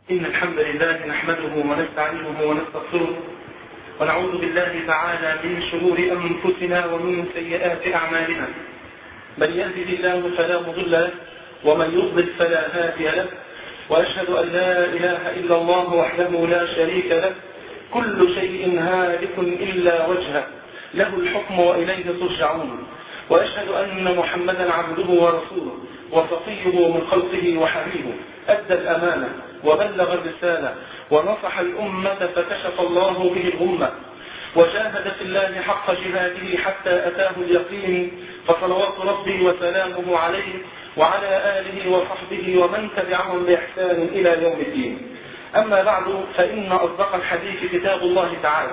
إن الحمد لله نحمده ونستعينه ونستغفره ونعوذ بالله تعالى من شرور أنفسنا ومن سيئات أعمالنا من يهده الله فلا مضل له ومن يضلل فلا هادي له وأشهد أن لا إله إلا الله وحده لا شريك له كل شيء هالك إلا وجهه له الحكم وإليه ترجعون وأشهد أن محمدا عبده ورسوله وصفيه من خلقه وحبيبه أدى الأمانة وبلغ الرسالة ونصح الأمة فكشف الله به الأمة وجاهد في الله حق جهاده حتى أتاه اليقين فصلوات ربي وسلامه عليه وعلى آله وصحبه ومن تبعهم بإحسان إلى يوم الدين أما بعد فإن أصدق الحديث كتاب الله تعالى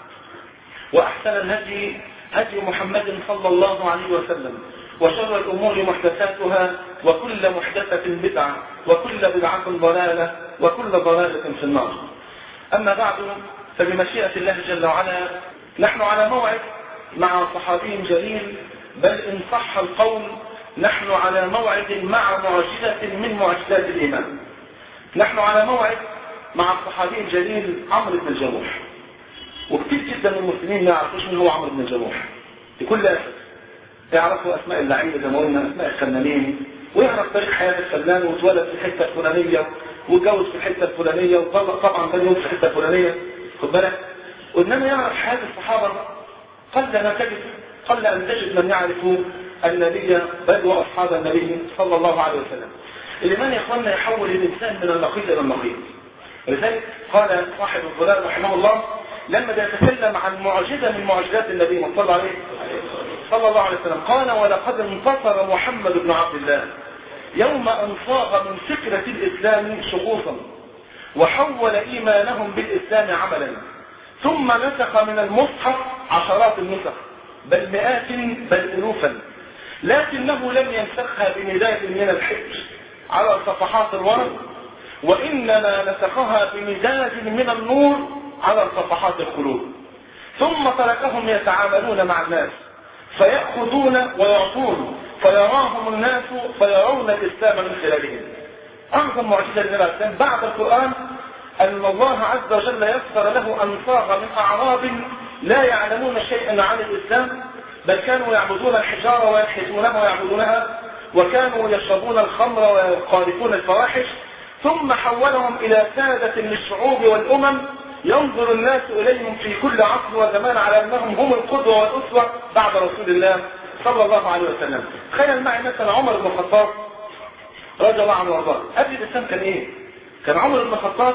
وأحسن الهدي هدي محمد صلى الله عليه وسلم وشر الأمور محدثاتها وكل محدثة بدعة وكل بدعة ضلالة وكل ضلالة في النار أما بعد فبمشيئة الله جل وعلا نحن على موعد مع صحابي جليل بل إن صح القول نحن على موعد مع معجزة من معجزات الإيمان نحن على موعد مع الصحابي الجليل عمرو بن الجموح وكثير جدا من المسلمين ما يعرفوش من هو عمرو بن الجموح بكل أسف يعرفوا أسماء اللعيبة زي ما قلنا أسماء الفنانين ويعرف تاريخ حياة الفنان واتولد في الحتة الفلانية واتجوز في الحتة الفلانية وطبعا كان يوم في الحتة الفلانية خد بالك وإنما يعرف حياة الصحابة قل ما تجد قل أن تجد من يعرف النبي بل وأصحاب النبي صلى الله عليه وسلم الإيمان يا إخواننا يحول الإنسان من النقيض إلى النقيض لذلك قال صاحب الظلال رحمه الله لما يتكلم عن معجزة من معجزات النبي صلى الله عليه صلى الله عليه وسلم قال ولقد انتصر محمد بن عبد الله يوم أن صاغ من فكرة الإسلام شخوصا وحول إيمانهم بالإسلام عملا ثم نسخ من المصحف عشرات النسخ بل مئات بل ألوفا لكنه لم ينسخها بمداد من الحج على صفحات الورق وإنما نسخها بمداد من النور على صفحات القلوب ثم تركهم يتعاملون مع الناس فيأخذون ويعطون فيراهم الناس فيرون الإسلام من خلالهم أعظم معجزة للنبي عليه السلام بعد القرآن أن الله عز وجل يسر له أن صاغ من أعراب لا يعلمون شيئا عن الإسلام بل كانوا يعبدون الحجارة ويلحدونها ويعبدونها وكانوا يشربون الخمر ويقارفون الفواحش ثم حولهم إلى سادة للشعوب والأمم ينظر الناس إليهم في كل عصر وزمان على أنهم هم القدوة والأسوة بعد رسول الله صلى الله عليه وسلم تخيل معي مثلا عمر بن الخطاب رضي الله عنه وارضاه قبل الإسلام كان إيه؟ كان عمر بن الخطاب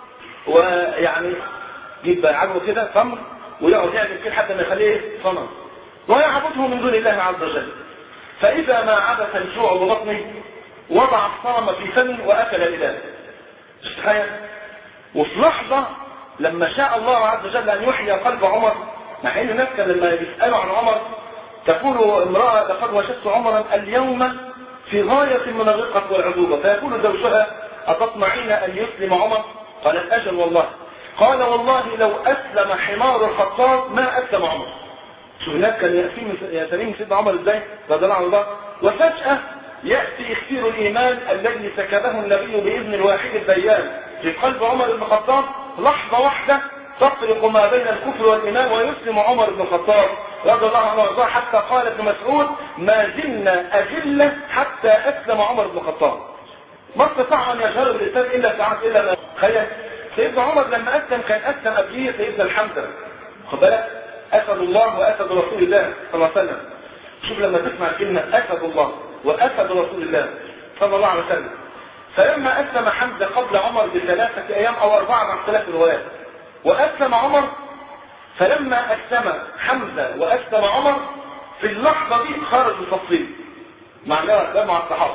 ويعني جيب بقى عجوه كده تمر ويقعد يعمل كده حتى ما يخليه صنم ويعبده من دون الله عز وجل فإذا ما عبث الجوع ببطنه وضع الصنم في فمه وأكل إله تخيل وفي لحظة لما شاء الله عز وجل أن يحيي قلب عمر مع أن الناس كان لما يسألوا عن عمر تقول امرأة لقد وجدت عمرا اليوم في غاية من الرقة والعذوبة فيقول زوجها أتطمعين أن يسلم عمر قالت أجل والله قال والله لو أسلم حمار الخطاب ما أسلم عمر شوف الناس كان يأتين سيدنا عمر ازاي رضي الله عنه وفجأة يأتي اختير الإيمان الذي سكبه النبي بإذن الواحد البيان في قلب عمر بن الخطاب لحظة واحدة تفرق ما بين الكفر والإيمان ويسلم عمر بن الخطاب رضي الله عنه وارضاه حتى قال ابن مسعود ما زلنا أجلة حتى أسلم عمر بن الخطاب ما استطاع أن يجهر الإسلام إلا ساعات إلا ما تخيل سيدنا عمر لما أسلم كان أسلم قبليه سيدنا الحمزة خد بالك أسد الله وأسد رسول الله صلى الله عليه وسلم شوف لما تسمع كلمة أسد الله وأسد رسول الله صلى الله عليه وسلم فلما أسلم حمزة قبل عمر بثلاثة أيام أو أربعة مع اختلاف الروايات وأسلم عمر فلما أسلم حمزة وأسلم عمر في اللحظة دي خرجوا التفصيل معناها ده مع الصحابة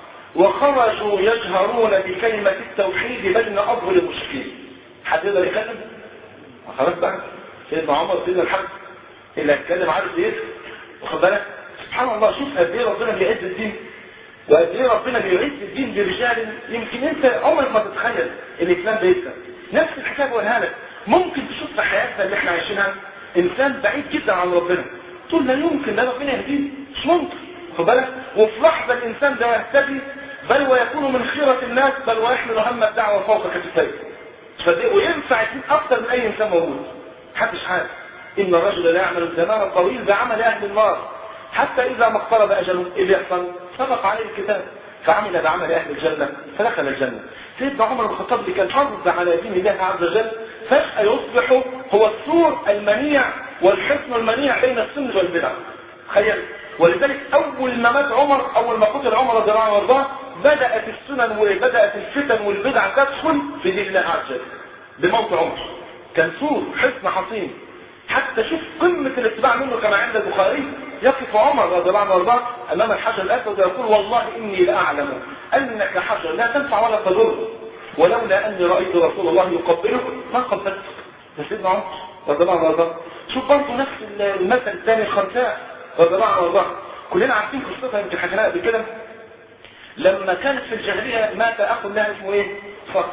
وخرجوا يجهرون بكلمة التوحيد بين أظهر المشركين حد يقدر يتكلم؟ خلاص بقى سيدنا عمر سيدنا الحمد اللي هيتكلم عارف ايه واخد بالك سبحان الله شوف قد ايه ربنا بيعز الدين وقد ايه ربنا بيعز الدين برجال يمكن انت عمرك ما تتخيل الاسلام ده يسلم نفس الحكايه بقولها لك ممكن تشوف في حياتنا اللي احنا عايشينها انسان بعيد جدا عن ربنا تقول لا يمكن ده ربنا يهديه مش ممكن خد بالك وفي لحظه الانسان ده يهتدي بل ويكون من خيرة الناس بل ويحمل هم الدعوة فوق كتفيه فدي وينفع يكون أكثر من أي إنسان موجود محدش عارف إن الرجل لا يعمل الزمان الطويل بعمل أهل النار حتى إذا ما اقترب أجله إيه بيحصل؟ سبق عليه الكتاب فعمل بعمل أهل الجنة فدخل الجنة سيدنا عمر بن الخطاب اللي كان حرب على دين الله عز وجل فجأة يصبح هو السور المنيع والحصن المنيع بين السنة والبدع تخيل ولذلك أول ما مات عمر أول ما قتل عمر رضي الله عنه وارضاه بدأت السنن وبدأت الفتن والبدع تدخل في دين الله عز وجل بموت عمر كان سور حصن حصين حتى شوف قمة الاتباع منه كما عند البخاري يقف عمر رضي الله عنه وارضاه امام الحجر الاسود ويقول والله اني لاعلم انك حجر لا تنفع ولا تضر ولولا اني رايت رسول الله يقبلك ما قبلتك ده سيدنا عمر رضي الله عنه وارضاه شوف برضه نفس المثل الثاني الخنساء رضي الله عنه وارضاه كلنا عارفين قصتها يمكن حكيناها قبل كده لما كانت في الجاهليه مات اخو لها اسمه ايه؟ صقر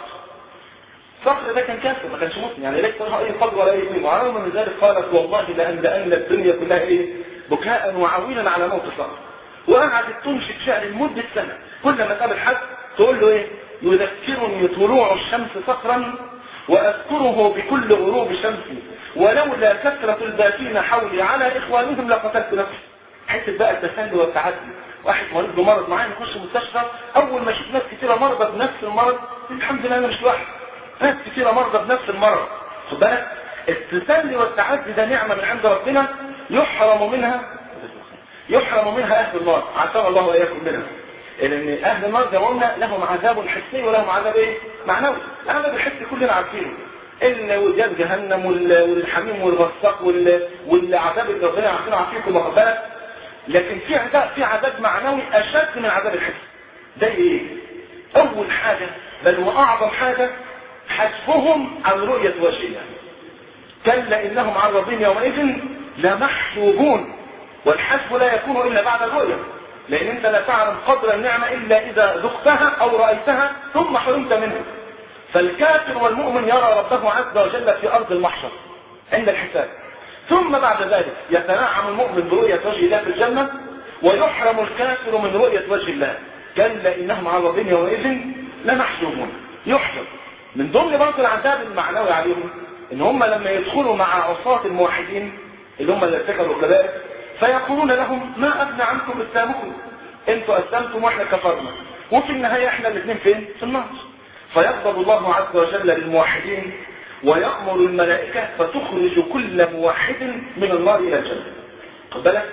صقر ده كان كافر ما كانش مسلم يعني ليس له اي فضل ولا اي قيمه وعلى من ذلك قالت والله لأملأن الدنيا كلها ايه بكاء وعويلا على موت صقر وقعدت تنشد شعر لمده سنه كل ما تقابل حد تقول له ايه يذكرني طلوع الشمس صقرا واذكره بكل غروب شمسي ولولا كثره الباكين حولي على اخوانهم لقتلت نفسي حته بقى التسلي والتعدي واحد مريض بمرض معين يخش مستشفى اول ما يشوف ناس كثيره مرضى بنفس المرض الحمد لله انا مش لوحدي ناس كثيره مرضى بنفس المرض خد بالك التسلي والتعدي ده نعمه من عند ربنا يحرم منها يحرم منها اهل النار عافانا الله واياكم منها لان اهل النار زي ما قلنا لهم عذاب حسي ولهم عذاب ايه معنوي العذاب الحسي كلنا عارفينه الوديان جهنم والحميم والغساق والعذاب اللي ربنا عارفينه عارفينكم واخد بالك لكن في عذاب في عذاب معنوي اشد من عذاب الحس ده ايه اول حاجه بل واعظم حاجه حسبهم عن رؤيه وجه الله كلا انهم عن ربهم يومئذ لمحجوبون والحسب لا يكون الا بعد الرؤيه لان انت لا تعلم قدر النعمه الا اذا ذقتها او رايتها ثم حرمت منها فالكافر والمؤمن يرى ربه عز وجل في ارض المحشر عند الحساب ثم بعد ذلك يتنعم المؤمن برؤية وجه الله في الجنة ويحرم الكافر من رؤية وجه الله كلا إنهم عن ربهم يومئذ لمحجوبون يحرم من ضمن برضه العذاب المعنوي عليهم ان هم لما يدخلوا مع عصاة الموحدين اللي هم اللي ارتكبوا الكبائر فيقولون لهم ما أغنى عنكم إسلامكم انتوا أسلمتم واحنا كفرنا وفي النهاية احنا الاثنين فين؟ في النار فيغضب الله عز وجل للموحدين ويأمر الملائكة فتخرج كل موحد من النار إلى الجنة خد بالك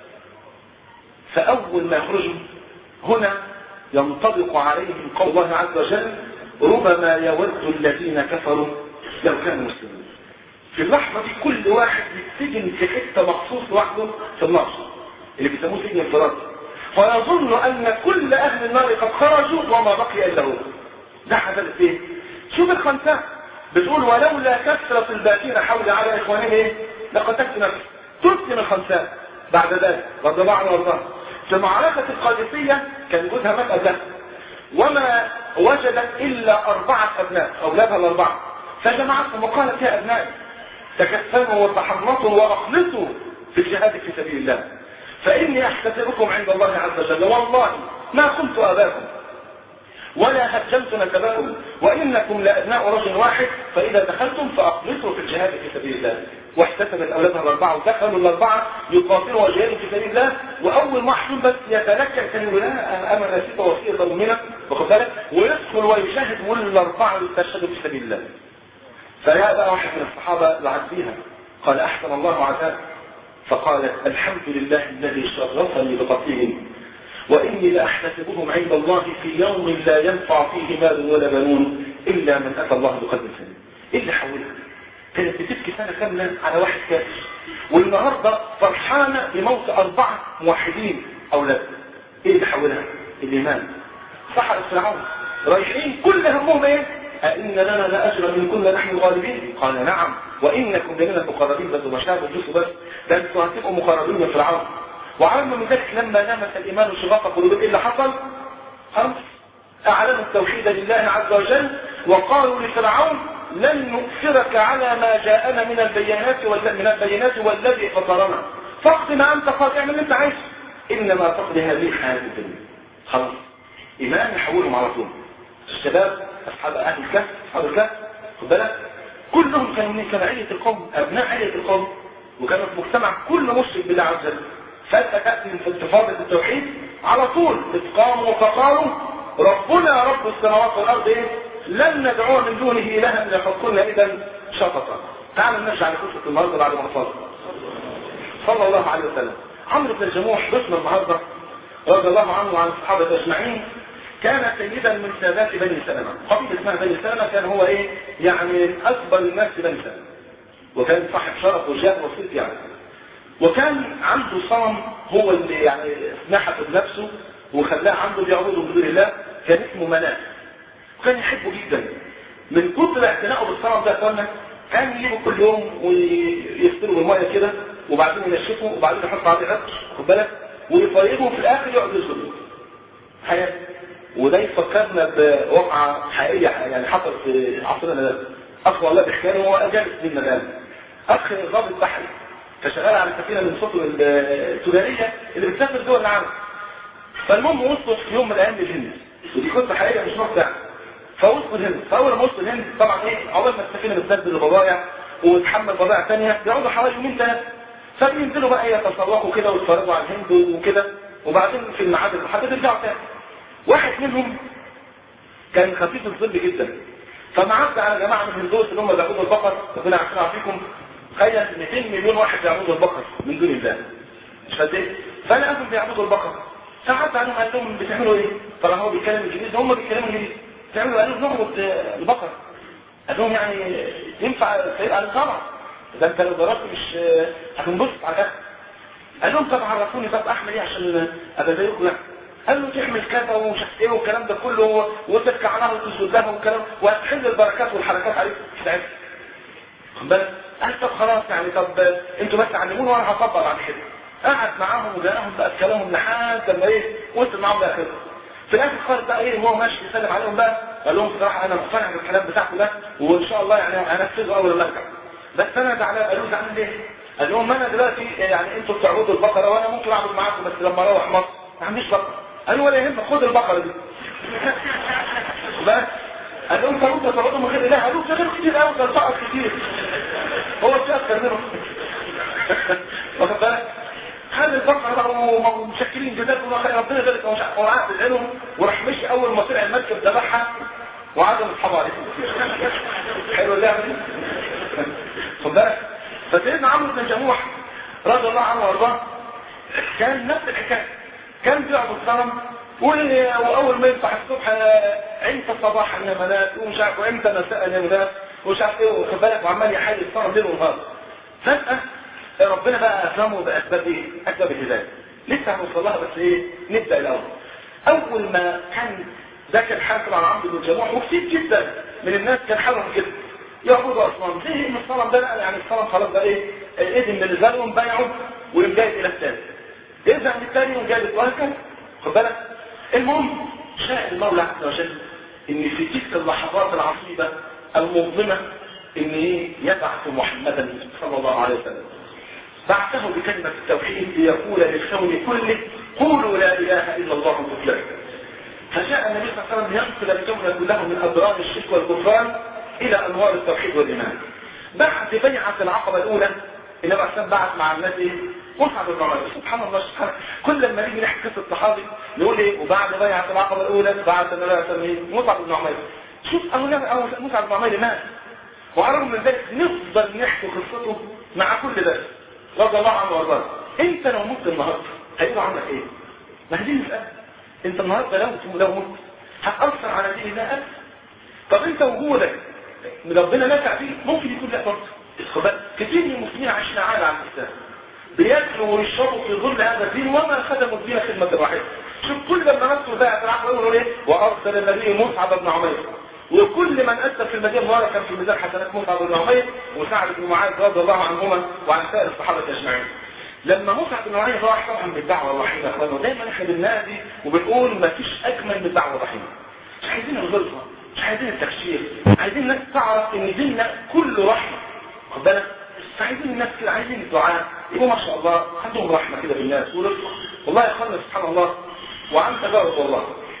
فأول ما يخرجوا هنا ينطبق عليهم قول الله عز وجل ربما يود الذين كفروا لو كانوا مسلمين في اللحظة دي كل واحد يتسجن في حتة مخصوص لوحده في النار اللي بيسموه سجن انفرادي فيظن أن كل أهل النار قد خرجوا وما بقي إلا هو ده حدث ايه؟ شوف الخنساء بتقول ولولا كثرة الباكين حول على إخوانهم إيه؟ لقتلت نفسي تسلم الخنساء بعد ذلك رضي الله عنه وارضاه في معركة القادسية كان جوزها مات أبناء وما وجدت إلا أربعة أبناء أولادها الأربعة فجمعتهم وقالت يا أبنائي تكفلوا وتحرطوا وأخلصوا في الجهاد في سبيل الله فإني أحتسبكم عند الله عز وجل والله ما كنت أباكم ولا هجمت نسبكم وإنكم لأبناء رجل واحد فإذا دخلتم فأخلصوا في الجهاد في سبيل الله واحتسبت أولادها الأربعة ودخلوا الأربعة يقاتلوا وجهادوا في سبيل الله وأول ما حصل بس يتنكر كان يقول لا أنا نسيت وصية مؤمنة واخد بالك ويدخل ويشاهد والأربعة يستشهدوا في سبيل الله فجاء بقى واحد من الصحابة لعديها قال أحسن الله عزاك فقالت الحمد لله الذي شرفني بقتلهم وإني لأحتسبهم عند الله في يوم لا ينفع فيه مال ولا بنون إلا من أتى الله بقلب سليم إيه اللي حولها؟ كانت بتبكي سنة كاملة على واحد كافر والنهاردة فرحانة بموت أربعة موحدين أولاد إيه اللي حولها؟ الإيمان سحر فرعون رايحين كل همهم إيه؟ أئن لنا لأجرا من كنا نحن الغالبين قال نعم وإنكم لمن المقربين بس مش هتدوسوا بس ده انتوا هتبقوا مقربين من فرعون وعلم من ذلك لما لمس الإيمان شغاف قلوبهم إيه اللي حصل؟ خمس أعلنوا التوحيد لله عز وجل وقالوا لفرعون لن نؤثرك على ما جاءنا من البينات من البينات والذي فطرنا فاقض ما أنت قاضي اعمل اللي أنت عايزه إنما تقضي هذه الحياة الدنيا خلاص ايمان يحولهم على طول الشباب اصحاب اهل الكهف اصحاب الكهف خد بالك كلهم كانوا من كانوا علية القوم ابناء علية القوم وكانوا في مجتمع كل مشرك بالله عز وجل فجأة تأتي في انتفاضة التوحيد على طول اتقاموا فقالوا ربنا رب السماوات والارض ايه لن ندعو من دونه الها لقد كنا اذا شططا تعال نرجع لقصه النهارده بعد ما نفاضل صلى الله عليه وسلم عمرو بن الجموح ضيفنا النهارده رضي الله عنه وعن الصحابه اجمعين كان سيدا من سادات بني سلمة قبيلة اسمها بني سلمة كان هو ايه يعني من اكبر الناس في بني سلمة وكان صاحب شرف وجاه وصيت يعني وكان عنده صنم هو اللي يعني نحته بنفسه وخلاه عنده بيعبده من دون الله كان اسمه مناه وكان يحبه جدا من كتر اعتنائه بالصنم ده يا اخوانا كان يجيبه كل يوم ويغسله بالميه كده وبعدين ينشفه وبعدين يحط عليه عطر خد بالك ويفيضه وفي الاخر يقعد يسجد حياه وده يفكرنا بواقعة حقيقية يعني حصل في عصرنا ده أخ والله بيحكي هو جالس من الآن أخ ضابط بحري فشغال على سفينة من صوته التجارية اللي بتسافر دول العالم فالمهم وصلوا في يوم من الأيام للهند ودي قصة حقيقية مش نوع فوصلوا الهند فأول ما وصلوا الهند طبعا إيه عقبال ما السفينة بتنزل البضائع وتحمل بضائع ثانية بيقعدوا حوالي يومين ثلاثة فبينزلوا بقى يتسوقوا كده ويتفرجوا على الهند وكده وبعدين في الميعاد المحدد يرجعوا تاني واحد منهم كان خفيف الظل جدا فمعدى على جماعه من الهندوس اللي هم بيعبدوا البقر ربنا يعافينا فيكم تخيل 200 مليون واحد بيعبدوا البقر من دون الله مش قد ايه فلقاهم بيعبدوا البقر فعدى عليهم قال لهم بتعملوا ايه؟ طبعا هو بيتكلم انجليزي هم بيتكلموا انجليزي بتعملوا قالوا نعبد البقر قال لهم يعني ينفع قال طبعا ده انت لو جربت مش هتنبسط على كده قال لهم طب عرفوني طب اعمل ايه عشان ابقى زيكم يعني قال له تعمل كذا ومش عارف ايه والكلام ده كله وتركع لها وتسجد لها والكلام وهتحل البركات والحركات عليك في العلم خد بالك قال طب خلاص يعني طب انتوا بس علموني وانا هطبق بعد كده قعد معاهم وجاءهم بقى كلامهم لحد لما ايه وصل معاهم لاخره في الاخر خالص بقى ايه وهو ماشي يسلم عليهم بقى قال لهم بصراحه انا مقتنع بالكلام بتاعكم ده وان شاء الله يعني هنفذه اول ما ارجع بس انا زعلان قالوا زعلان ليه؟ قال لهم انا دلوقتي يعني انتوا بتعبدوا البقره وانا ممكن اعبد معاكم بس لما اروح مصر ما عنديش بقره قالوا ولا يهمك خد البقرة دي بس قال لهم طب انت تقعدوا من غير اله قالوا في غير كتير قوي ده البقر كتير هو في اكتر منهم واخد بالك خد البقرة بقى ومشكلين جزاكم الله خير ربنا يبارك ومش عارف وقعد العلم وراح مشي اول ما طلع المركب ذبحها وعدم اصحابه عليه حلو اللعبه دي خد بالك فسيدنا عمرو بن جموح رضي الله عنه وارضاه كان نفس الحكايه كان بيعبد صنم واول ما يصبح الصبح امتى صباحا يا منات ومش عارف وامتى مساء يا منات ومش عارف ايه واخد بالك وعمال يحل الصنم ليل ونهار فجاه ربنا بقى افهمه باسباب ايه؟ اسباب الهدايه لسه هنوصل لها بس ايه؟ نبدا الاول اول ما كان ده كان حاصل على عمرو بن جموح وكتير جدا من الناس كان حالهم كده يعبدوا اصنام زي ان الصنم ده يعني الصنم خلاص بقى ايه؟ اذن بالنسبه لهم بايعوا ويقوم جاي الى الثاني يرجع من الثاني يوم جاي وهكذا خد بالك المهم شاء المولى عز وجل ان في تلك اللحظات العصيبة المظلمة ان ايه يبعث محمدا صلى الله عليه وسلم بعثه بكلمة التوحيد ليقول للكون كله قولوا لا اله الا الله تفلحوا فجاء النبي صلى الله عليه وسلم ينقل الكون كله من اضرار الشرك والكفران الى انوار التوحيد والايمان بعد بيعة العقبة الاولى النبي صلى الله عليه وسلم بعث مع الناس ايه مصعب بن عمير سبحان الله سبحان كل لما نيجي نحكي قصه الصحابي نقول ايه وبعد بيعه العقبه الاولى بعد النبي صلى الله عليه وسلم مصعب بن عمير شوف اهو أو مصعب بن عمير مات وعلى الرغم من ذلك نفضل نحكي قصته مع كل ده رضي الله عنه وارضاه انت لو مت النهارده هيبقى عندك ايه؟ ما هي دي المساله انت النهارده لو لو مت هتاثر على دين الله أبدا طب انت وجودك ربنا نفع فيك ممكن يكون لا برضه كتير من المسلمين عايشين عالة على الاسلام بياكلوا ويشربوا في ظل هذا الدين وما خدموا الدين خدمة واحدة شوف كل لما نذكر بقى في العقل يقولوا ايه وارسل النبي مصعب بن عمير وكل من اسس في المدينه المباركه كان في ميزان حسنات مصعب بن عمير وسعد بن معاذ رضي الله عنهما وعن سائر الصحابه اجمعين لما مصعب بن عمير راح طبعا بالدعوه الرحيمه يا اخوانا ودايما احنا بننادي وبنقول ما فيش اجمل من الدعوه الرحيمه مش عايزين الغلطه مش عايزين التكشير عايزين الناس تعرف ان ديننا كله رحمه خد بالك فعايزين الناس كده عايزين الدعاء يبقوا ما شاء الله عندهم رحمة كده بالناس ورفق والله يا اخوانا سبحان الله وعن تجارب والله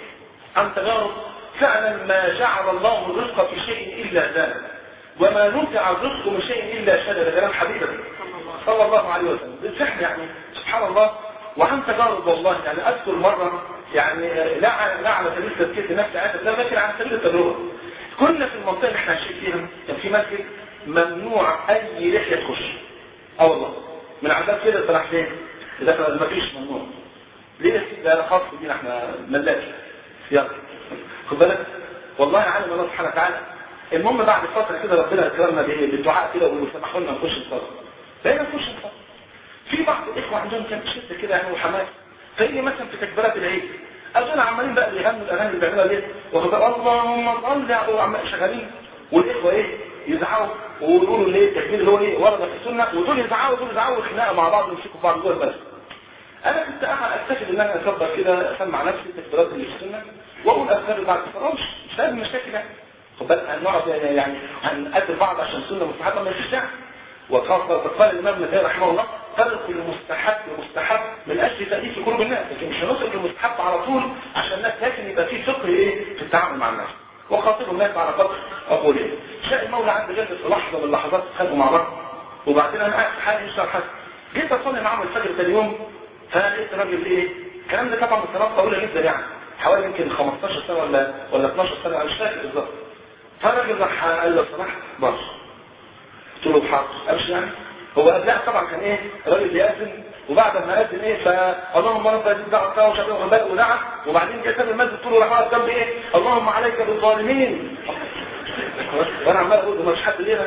عن تجارب فعلا ما جعل الله الرزق في شيء الا زاد وما نزع الرزق من شيء الا شدد كلام حبيبنا صلى الله عليه وسلم بالفعل يعني سبحان الله وعن تجارب والله يعني اذكر مره يعني لا على لا على سبيل تذكير نفسي عادة لا لكن على سبيل التجربه كنا في المنطقه اللي احنا عايشين فيها كان في مسجد ممنوع اي لحيه تخش اه والله من عذاب كده طلع فين ده ما فيش ممنوع ليه ده خاص بينا احنا ملاك يلا خد بالك والله عالم الله سبحانه وتعالى المهم بعد فتره كده ربنا اكرمنا بالدعاء كده وسمحوا لنا نخش الصلاه بقينا نخش الصلاه في بعض الاخوه عندهم كان شده كده يعني وحماس فيجي مثلا في تكبيرات العيد اظن عمالين بقى بيغنوا الاغاني اللي بيعملوها ديت واخد اللهم صل وعمال شغالين والاخوه ايه يزعقوا ويقولوا اللي التكبير اللي هو ايه ورد في السنه ودول يزعقوا ودول يزعقوا خناقه مع بعض ويمسكوا في بعض جوه المسجد انا كنت اكتشف ان انا اكبر كده اسمع نفسي التكبيرات اللي في السنه واقول اذكار بعد الصلاه مش مش لازم مشاكل يعني خد بالك هنقعد يعني هنقدر بعض عشان السنه مستحبه ما فيش داعي وخاصة قال الإمام ابن تيمية رحمه الله فرق المستحب المستحب من أجل تأليف قلوب الناس لكن مش هنوصل للمستحب على طول عشان الناس لكن يبقى في فقه إيه في التعامل مع الناس وخاطب الناس على قدر أقوله شاء المولى عز وجل في لحظة من اللحظات اتخانقوا مع بعض وبعدين أنا قاعد في حالي مش حاسس جيت أصلي معاهم الفجر ثاني يوم فلقيت راجل إيه الكلام ده طبعا الصلاة طويلة جدا يعني حوالي يمكن 15 سنة ولا ولا 12 سنة أنا مش فاكر بالظبط فالراجل راح قال له صلاح بص قلت له حاضر امشي يعني هو لا طبعا كان ايه راجل بيأذن وبعد ما أذن ايه فاللهم رب هذه الدعوة وشبه وبدأ ودعا وبعدين جه ساب المسجد طول راح واقف جنبي ايه اللهم عليك بالظالمين وانا عمال اقول ما فيش حد لينا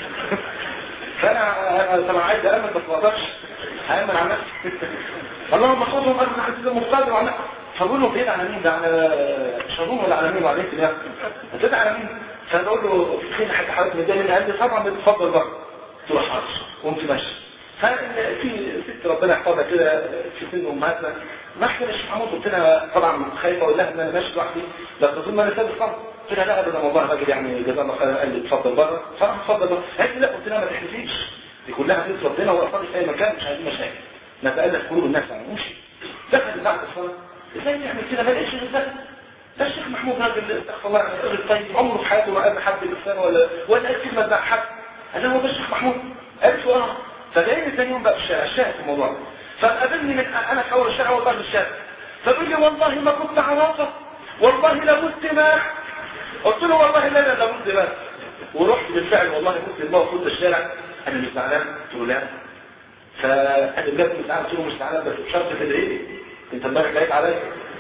فانا طبعا عايز امن بس ما اقدرش هامن على نفسي اللهم خذهم ارض عزيز المقتدر وعلى فبقول له بعيد على مين ده على شاروم ولا على مين وعلى ايه كده على مين فبقول له فين حاجه حضرتك مداني من قلبي طبعا بتفضل بقى قلت له حاضر قمت ماشي ففي ست ربنا يحفظها كده في سن امهاتنا ما احنا مش محمود قلت لها طبعا خايفه اقول لها ان انا ماشي لوحدي لا تظن انا سابق خالص قلت لها لا ابدا والله راجل يعني جزاه الله خير قال لي اتفضل بره فراح اتفضل بره قالت لي لا قلت لها ما تحلفيش دي كلها بيت ربنا واصلي في اي مكان مش عايزين مشاكل نتالف قلوب الناس يعني امشي دخل بعد الصلاه ازاي يعمل كده ما لقيتش ازاي ده الشيخ محمود راجل استغفر الله يعني راجل طيب عمره في حياته ما قابل حد بلسان ولا ولا قال كلمه تضحك حد قال هو ده الشيخ محمود قالت له اه فجايني ثاني يوم بقى في الشارع الشاهد في الموضوع فقابلني من انا في اول الشارع اول بعد الشارع فبيقول لي والله ما كنت عرافه والله لابد دماغ قلت له والله لا لا لابد دماغ ورحت بالفعل والله كنت الموت في الشارع انا مش زعلان قلت له لا فقال لي بجد مش زعلان قلت له مش زعلان بس بشرط تدعي لي انت امبارح لقيت عليا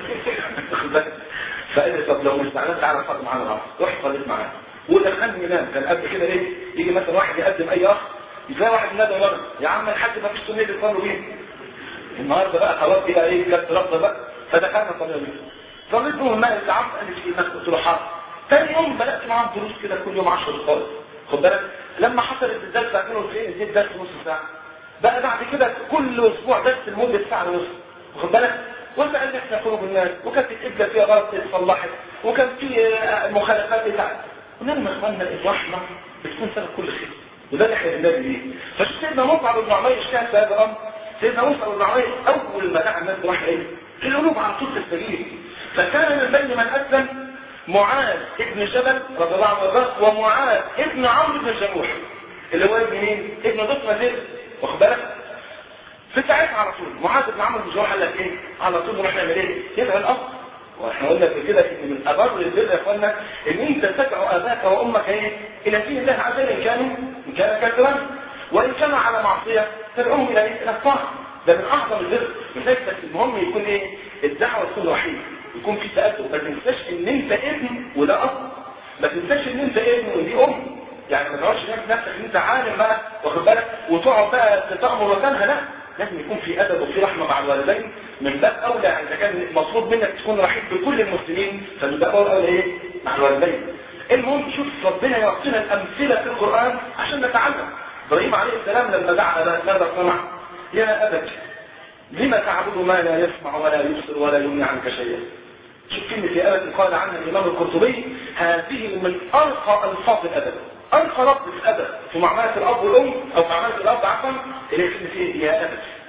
فقال لي طب لو مش زعلان تعالى صلي معانا العصر رحت صليت معاه ودخلني نام كان قبل كده ايه يجي مثلا واحد يقدم اي اخ يلاقي واحد نادى ورا يا عم الحاج ما فيش سنيه يصلوا بيه النهارده بقى خلاص كده ايه جت رفضه بقى فدخلنا صلينا بيه صليت له الماء العم قال لي في الناس قلت له حاضر ثاني يوم بدات معاهم دروس كده كل يوم 10 دقائق خد بالك لما حصلت الدرس ساعتين وتلاقي زيد درس نص ساعه بقى بعد كده كل اسبوع درس لمده ساعه ونص واخد بالك وانت قال احنا قلوب الناس وكانت القبله فيها غلط اتصلحت وكان في مخالفات بتاعت قلنا لهم يا اخواننا الرحمه بتكون سبب كل خير وده اللي احنا بننادي بيه فشوف سيدنا مصعب بن عمير اشتهى في هذا الامر سيدنا مصعب بن عمير اول ما دعا الناس راح ايه القلوب على طول تستجيب فكان من بين من اسلم معاذ ابن جبل رضي الله عنه ومعاذ ابن عمرو بن جموح اللي هو ابن مين؟ ابن ضفنا زيد واخد بالك؟ في ساعتها على طول معاذ بن عمرو بن جموح قال لك ايه؟ على طول نروح نعمل ايه؟ يدعو الاب واحنا قلنا في كده ان من ابر البر يا اخوانا ان انت تدعو اباك وامك ايه؟ الى دين الله عز وجل ان كانوا ان كان كافرا وان كانوا على معصيه تدعوهم الى ايه؟ الى الطاعه ده من اعظم البر لذلك بس المهم يكون ايه؟ الدعوه تكون وحيده يكون في تأدب ما تنساش ان انت ابن وده اب ما تنساش ان انت ابن ودي ام يعني ما تقعدش نفسك ان انت عالم بقى واخد بالك وتقعد بقى تتامر وتنهى لا لازم يكون في ادب وفي رحمه مع الوالدين من باب اولى اذا كان مطلوب منك تكون رحيم بكل المسلمين فمن باب اولى ايه مع الوالدين المهم شوف ربنا يعطينا الامثله في القران عشان نتعلم ابراهيم عليه السلام لما دعا ماذا صنع يا ابت لما تعبد ما لا يسمع ولا يبصر ولا يغني عنك شيئا شوف كلمة يا أبت قال عنها الإمام القرطبي هذه من أرقى ألفاظ الأدب أرقى لفظ الأدب في معاملة الأب والأم أو في معاملة الأب عفوا اللي هي كلمة إيه؟ يا أبت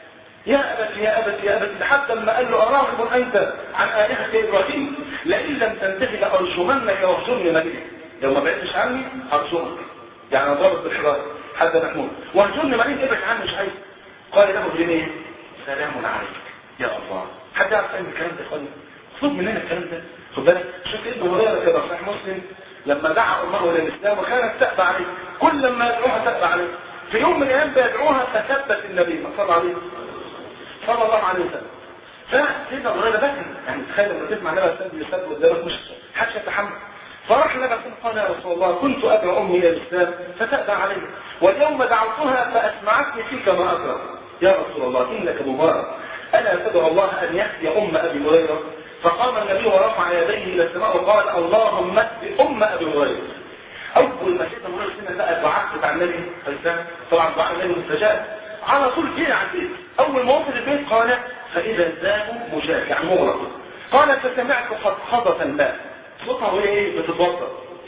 يا أبت يا أبت يا أبت حتى لما قال له أراغب أنت عن آلهة إبراهيم لئن لم تنتهي لأرجمنك واهجرني مليك لو ما بعدتش عني هرجمك يعني ضرب بالحجارة حتى محمود واهجرني مليك ابعد عني مش عايز قال له جنيه سلام عليك يا الله حد يعرف فاهم الكلام ده يا اخواني خذ مننا الكلام ده خد بالك شوف ابن هريره كده صحيح مسلم لما دعا امه الى الاسلام وكانت تأبى عليه كل ما يدعوها تأبى عليه في يوم من الايام بيدعوها فثبت النبي صلى الله عليه صلى الله عليه وسلم فسيدنا ابو هريره بكى يعني تخيل لما تسمع النبي صلى الله عليه وسلم قدامك مش حدش يتحمل فراح النبي قال يا رسول الله كنت ادعو امي الى الاسلام فتأبى علي واليوم دعوتها فاسمعتني فيك ما اكره يا رسول الله انك مبارك الا تدعو الله ان يهدي ام ابي هريره فقام النبي ورفع يديه الى السماء وقال اللهم اهد ام ابي هريره اول ما سيدنا هريره سنه بقى الدعاء بتاع النبي فلسان طبعا دعاء النبي مستجاب على طول جه على البيت اول ما وصل البيت قال فاذا الباب مشاك يعني مغلق قال فسمعت خضخضه الماء صوتها وهي ايه بتتوضا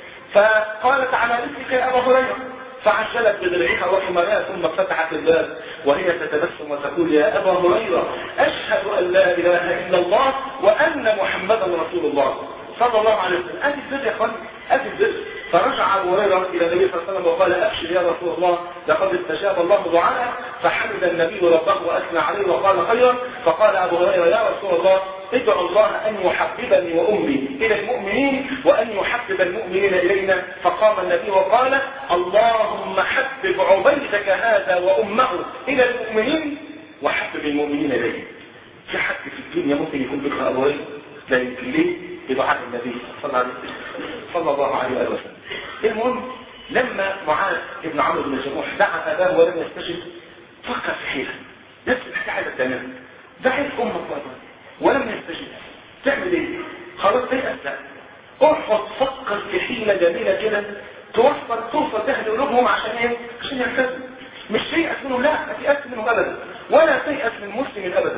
فقالت على رزقك يا ابا هريره فعجلت بدرعها وحملها ثم فتحت الباب وهي تتبسم وتقول يا أبا هريرة أشهد أن لا إله إلا الله وأن محمدا رسول الله صلى الله عليه وسلم أدي الزر يا أخواني أدي الزر فرجع أبو هريرة إلى النبي صلى الله عليه وسلم وقال أبشر يا رسول الله لقد استجاب الله دعاءه فحمد النبي ربه وأثنى عليه وقال خيرا فقال أبو هريرة يا رسول الله ادعو الله أن يحببني وأمي إلى المؤمنين وأن يحبب المؤمنين إلينا فقام النبي وقال اللهم حبب عبيدك هذا وأمه إلى المؤمنين وحبب المؤمنين إليه في حد في الدنيا ممكن يكون بكرة أبو هريرة لا يمكن ليه بدعاء النبي صلى الله عليه وسلم صلى الله عليه وسلم المهم لما معاذ ابن عمرو بن الجموح دعا أباه ولم يستجب فكر في حيلة نفس الحكاية عايزة تعملها دعيت أمك وأباك ولم يستجب تعمل ايه خلاص تيأس لا اقعد فكر في حيلة جميلة كده توصل توصل تهدي قلوبهم عشان ايه عشان يلتزم مش تيأس منهم لا ما تيأس منهم ابدا ولا تيأس من مسلم ابدا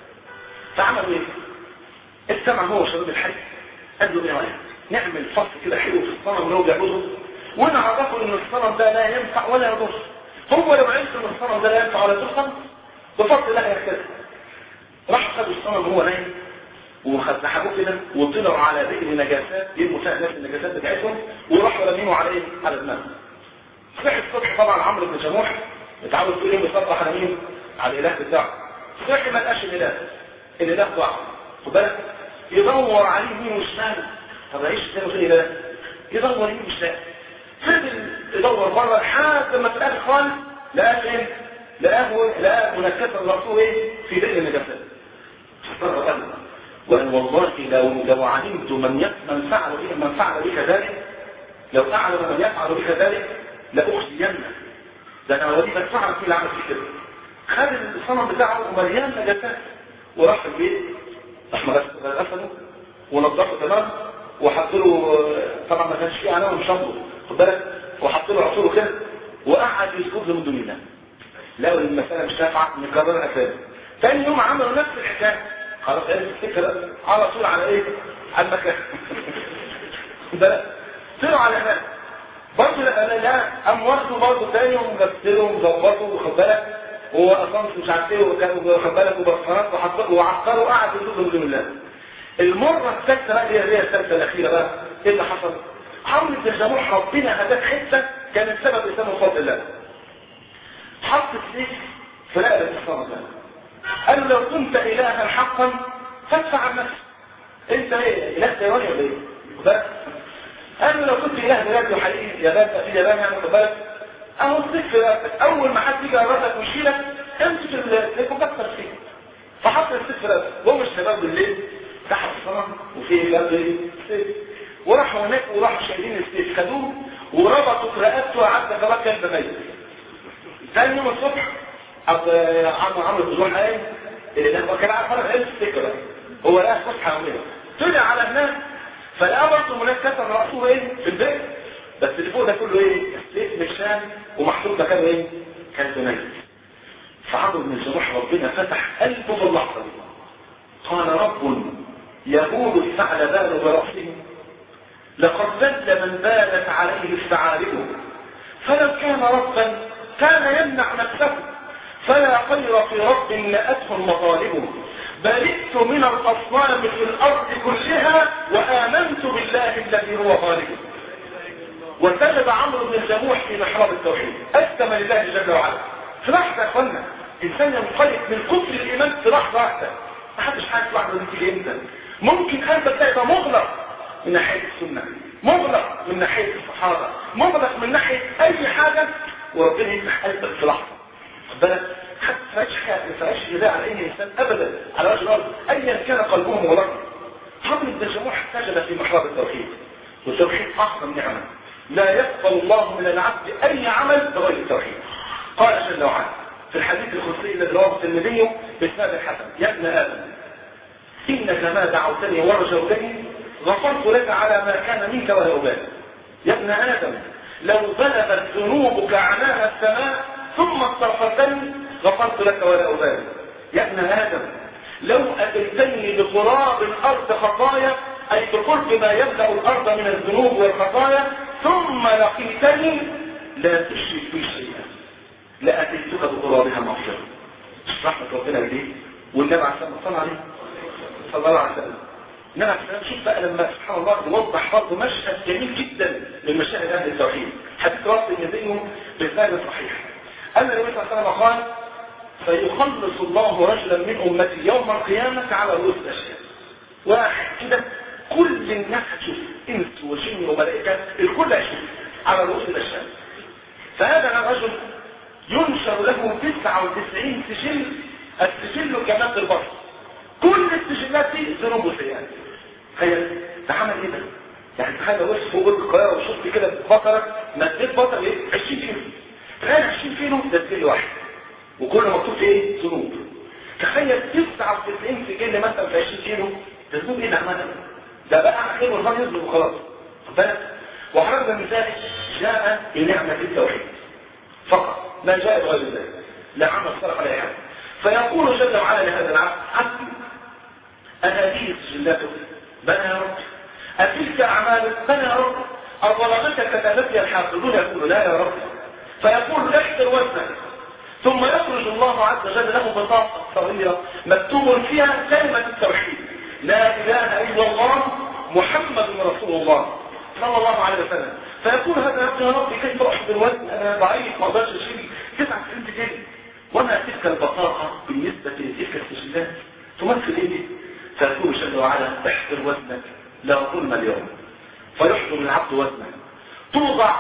فعملوا ايه استمع هو شباب الحي قال له ايه رايك نعمل فصل كده حلو في الصنم اللي هو بيعبده وانا عرفه ان الصنم ده لا ينفع ولا يضر هو لو عرف ان الصنم ده لا ينفع ولا يضر بفضل الله يختلف راح خدوا الصنم وهو نايم وسحبوه كده وطلعوا على بئر نجاسات يرموا فيها الناس النجاسات بتاعتهم وراحوا رمينه على ايه؟ على دماغه. صحي الصبح طبعا عمرو بن جموح اتعود كل يوم يصبح على مين؟ على الاله بتاعه. صحي ما لقاش الاله. الاله ضاع. خد بالك؟ يدور عليه يمين وشمال طب عيش ازاي غير اله؟ يدور يمين وشمال. فضل يدور بره لحد ما في الاخر خالص لقاه ايه؟ لقاه لقاه منكسه الرسول ايه؟ في بئر النجاسات. فاضطر قلبه وأن والله لو لو علمت من من فعل بك من فعل بك ذلك لو أعلم من يفعل بك ذلك لأخزينه ده أنا ودي بدفعك في العمل في كده خد الصنم بتاعه ومليان نجاسات وراح البيت راح غسله ونضفه تمام وحط له طبعا ما كانش فيه علامه مشطه خد بالك وحط له عصوره كده وقعد يسجد له من دون الله لقوا المساله مش نافعه نكررها تاني تاني يوم عملوا نفس الحكايه خلاص عرفت الفكره على طول على ايه على المكان ده طلعوا على هناك برضه لا لا لا قام واخده برضه تاني ومغسله ومظبطه واخد بالك هو اصلا مش عارف ايه وكان واخد بالك وبرفانات وحط وعقره وقعد يدوس من دون الله المره الثالثه بقى اللي هي الثالثه الاخيره بقى ايه اللي حصل؟ عمرو بن جموح ربنا هداك حته كانت سبب اسلامه بفضل الله حط السيف في رقبه الصنم ده قال له لو كنت إلها حقا فادفع عن نفسك انت ايه اله تايواني ولا ايه بس قال له لو كنت اله بلاد حقيقي يابان في اليابان يعني خد بالك اهو السيف في رقبتك اول ما حد يجي يقربك ويشيلك امسك السيف وكسر فيه فحط السيف في رقبتك وهم الشباب بالليل تحت الصنم وفي جنب السيف وراحوا هناك وراحوا شايلين السيف خدوه وربطوا في رقبته وعدى كمان كلب ميت ثاني يوم الصبح عم عمرو بن جوح قال اللي كان عارف انا ايه الفكره هو لقى فسحه يوميه طلع على هناك فلقى برضه مناس كسر راسه ايه في البيت بس اللي فوق ده كله ايه السيف مش شام ومحطوط مكانه ايه كان ميت فعمرو بن الجموح ربنا فتح قلبه في اللحظه دي قال رب يقول الثعلبان براسه لقد بل من بالت عليه الثعالب فلو كان ربا كان يمنع نفسه فلا خير في رب نأته المظالم برئت من الأصنام في الأرض كلها وآمنت بالله الذي هو خالق وسجد عمرو بن الجموح في محراب التوحيد أسلم لله جل وعلا في لحظة يا اخوانا إنسان ينقلب من كفر الإيمان في لحظة واحدة ما حدش عارف لحظة دي تيجي امتى ممكن أنت تبقى مغلق من ناحية السنة مغلق من ناحية الصحابة مغلق من ناحية أي حاجة وربنا يفتح قلبك في لحظة خد بالك حتى ما فيهاش حاجة ما فيهاش إيذاء على أي إنسان أبدا على وجه الأرض أيا كان قلبه مغلقا عمرو بن الجموح سجد في محراب التوحيد والتوحيد أعظم نعمة لا يقبل الله من العبد أي عمل بغير التوحيد قال جل وعلا في الحديث القدسي الذي رواه الترمذي بإسناد الحسن يا ابن آدم إنك ما دعوتني ورجوتني غفرت لك على ما كان منك ولا أبالي يا ابن آدم لو بلغت ذنوبك عنان السماء ثم استغفرتني غفرت لك ولا أبالي يا ابن آدم لو أتيتني بقراب الأرض خطايا أي بقرب ما يبدأ الأرض من الذنوب والخطايا ثم لقيتني لا تشرك بي شيئا لأتيتك بقرابها مغفرة رحمة ربنا ليه والنبي عليه الصلاة والسلام عليه صلى الله عليه وسلم النبي عليه الصلاة شوف بقى لما سبحان الله يوضح برضه مشهد جميل جدا من مشاهد أهل التوحيد حديث راس النبي بإسناد صحيح أن النبي صلى الله عليه وسلم قال فيخلص الله رجلا من أمتي يوم القيامة على رؤوس الأشياء واحد كده كل الناس هتشوف انس وجن وملائكه الكل هيشوف على رؤوس الاشياء فهذا الرجل ينشر له 99 سجل السجل كمد البصر كل السجلات دي ذنوب وسيئات تخيل ده عمل ايه ده؟ يعني تخيل لو وقفت فوق القاهره وشفت كده بصرك مديت بصر ايه 20 كيلو تخيل 20 كيلو ده سجل واحد وكل مكتوب فيه ايه؟ ذنوب تخيل 99 سجل مثلا في 20 كيلو ده ذنوب ايه ده عملها ده بقى خير والله يظلم وخلاص بالك وحرص من ذلك جاء بنعمة التوحيد فقط ما جاء بغير ذلك لا عمل صرف على حاجة فيقول جل وعلا لهذا العبد عبدي أهذه سجلاتك بلى يا رب أتلك أعمالك بلى يا رب أظلمتك كتبتي الحافظون يقول لا يا رب فيقول احضر وزنك ثم يخرج الله عز وجل له بطاقة صغيرة مكتوب فيها كلمة التوحيد لا إله إلا الله محمد رسول الله صلى الله عليه وسلم فيقول هذا يا ربي كيف أحضر الوزن أنا ضعيف ما أقدرش أشيل 9 سنت جلد وما تلك البطاقة بالنسبة لتلك السجلات تمثل إيه فيقول جل وعلا احضر وزنك لا ظلم اليوم فيحضر العبد وزنه توضع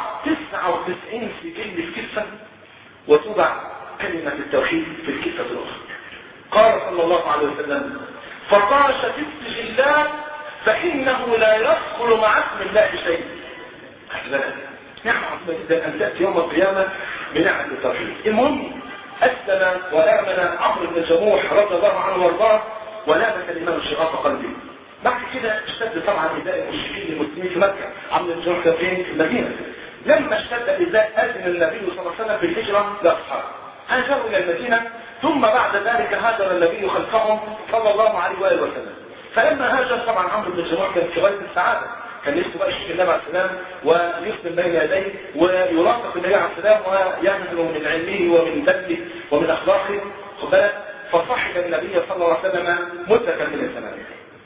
99 سجل في كفة وتوضع كلمة التوحيد في الكفة الأخرى قال صلى الله عليه وسلم فطاش في السجلات فإنه لا يدخل مع اسم الله شيء أحزنك نعم عظيمة جدا أن تأتي يوم القيامة بنعمة التوحيد المهم أسلم وآمن عمرو بن جموح رضي الله عنه وارضاه ولابس الإمام شغاف قلبه بعد كده اشتد طبعا إيذاء المشركين المسلمين في مكة عمرو بن جموح كان فين في المدينة لما اشتد إيذاء أذن النبي صلى الله عليه وسلم بالهجرة لأصحابه هاجروا إلى المدينة ثم بعد ذلك هاجر النبي خلفهم صلى الله عليه وآله وسلم فلما هاجر طبعا عمرو بن جموح كان في غاية السعادة كان نفسه بقى يشوف النبي عليه السلام ويسلم بين يديه ويرافق النبي عليه السلام وينهل من علمه ومن دله ومن اخلاقه خد بالك فصحب النبي صلى الله عليه وسلم مدة من الزمان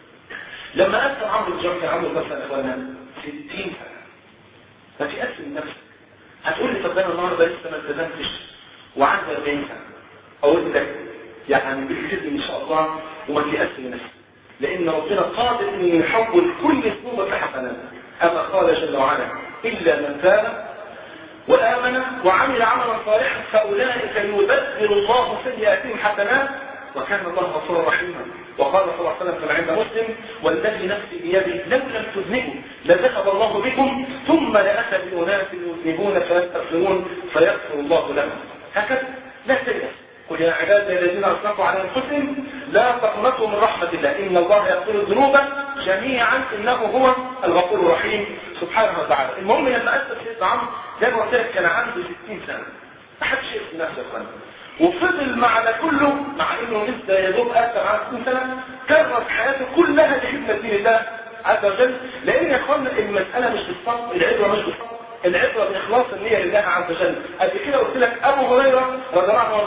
لما اسلم عمرو بن جموح كان عمره مثلا اخوانا 60 سنة ما في اسلم نفسك هتقول لي طب انا النهارده لسه ما التزمتش وعندي 40 سنة اقول لك يعني بالكذب ان شاء الله وما في اسلم نفسك لأن ربنا قادر أن يحول كل ذنوب حسنات أما قال جل وعلا إلا من تاب وآمن وعمل عملا صالحا فأولئك يبدل الله سيئاتهم حسنات وكان الله غفورا رحيما وقال صلى الله عليه وسلم كما عند مسلم والذي نفسي بيده لو لم تذنبوا لذهب الله بكم ثم لأتى بأناس يذنبون فيستغفرون فيغفر الله لهم هكذا لا تيأس قل يا عبادي الذين اسرفوا على انفسهم لا تقنطوا من رحمه الله ان الله يغفر الذنوب جميعا انه هو الغفور الرحيم سبحانه وتعالى المهم لما اسس سيدنا عمرو زي ما قلت لك كان عنده 60 سنه ما حدش يعرف نفسه يا وفضل مع ده كله مع انه لسه يا دوب اسلم على 60 سنه كرس حياته كلها لخدمه دين الله عز وجل لان يا اخوانا المساله مش بالصبر العبره مش بالصبر العبره باخلاص النيه لله عز وجل قبل كده قلت لك ابو هريره رضي الله عنه وارضاه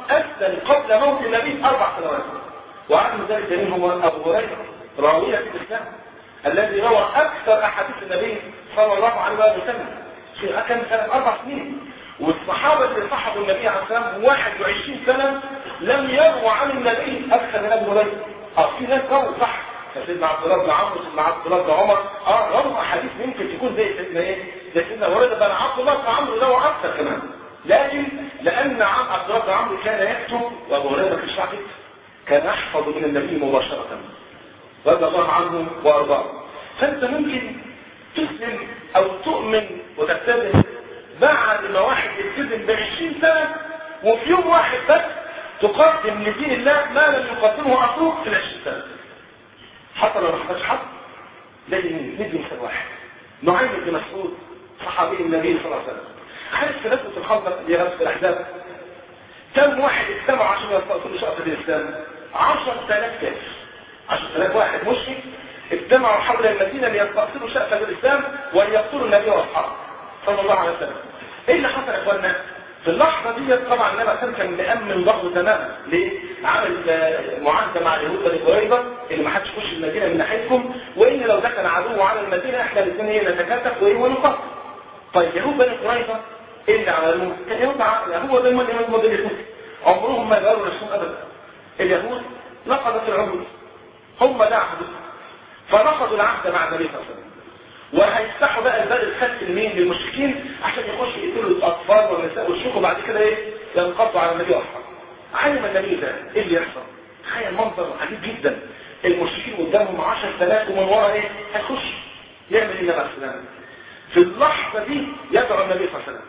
اسلم قبل موت النبي اربع سنوات وعن ذلك مين هو ابو هريره راويه الاسلام الذي روى اكثر احاديث النبي صلى الله عليه وسلم شيء كان سنه اربع سنين والصحابه اللي صحبوا النبي عليه الصلاه والسلام 21 سنه لم يرووا عن النبي اكثر من ابو هريره اه في ناس رووا صح سيدنا عبد الله بن عمرو سيدنا عبد الله بن عمر اه رووا احاديث ممكن تكون زي سيدنا ايه زي سيدنا هريره بن عبد الله بن عمرو روى اكثر كمان لكن لان عم عبد الله بن عمرو كان يكتب وابو هريره في الشعب كان يحفظ من النبي مباشره رضي الله عنه وارضاه فانت ممكن تسلم او تؤمن وتلتزم بعد ما واحد يلتزم ب 20 سنه وفي يوم واحد بس تقدم لدين الله ما لم يقدمه اخوك في ال 20 سنه حتى لو ما حصلش حد لازم ندي مثال واحد نعيم بن مسعود صحابي النبي صلى الله عليه وسلم عارف في غزوه الخندق اللي هي غزوه الاحزاب كم واحد اجتمع عشان يستأصلوا شقة الاسلام 10000 كافر 10000 واحد مشرك اجتمعوا حول المدينة ليستأصلوا شقة الاسلام وليقتلوا النبي واصحابه صلى الله عليه وسلم ايه اللي حصل يا اخوانا في اللحظة دي طبعا النبي عليه كان مأمن ضغطه تماما ليه؟ عمل معاهدة مع اليهود بني قريظة اللي ما حدش يخش المدينة من ناحيتكم وان لو دخل عدو على المدينة احنا الاثنين ايه نتكاتف وايه ونقاتل. طيب يهود بني قريظة ايه اللي عملوه؟ كان يهود هو ده المدينة المدينة اليهود عمرهم ما يغيروا نفسهم ابدا. اليهود نقضت العهود هم ده عهد فنقضوا العهد مع النبي صلى الله عليه وسلم وهيفتحوا بقى الباب الخلف لمين للمشركين عشان يخشوا يقتلوا الاطفال والنساء والشيوخ وبعد كده ايه ينقضوا على النبي واصحابه علم النبي ده ايه اللي يحصل تخيل منظر عجيب جدا المشركين قدامهم 10000 ومن ورا ايه هيخش يعمل ايه النبي عليه السلام في اللحظه دي يدعو النبي صلى الله عليه وسلم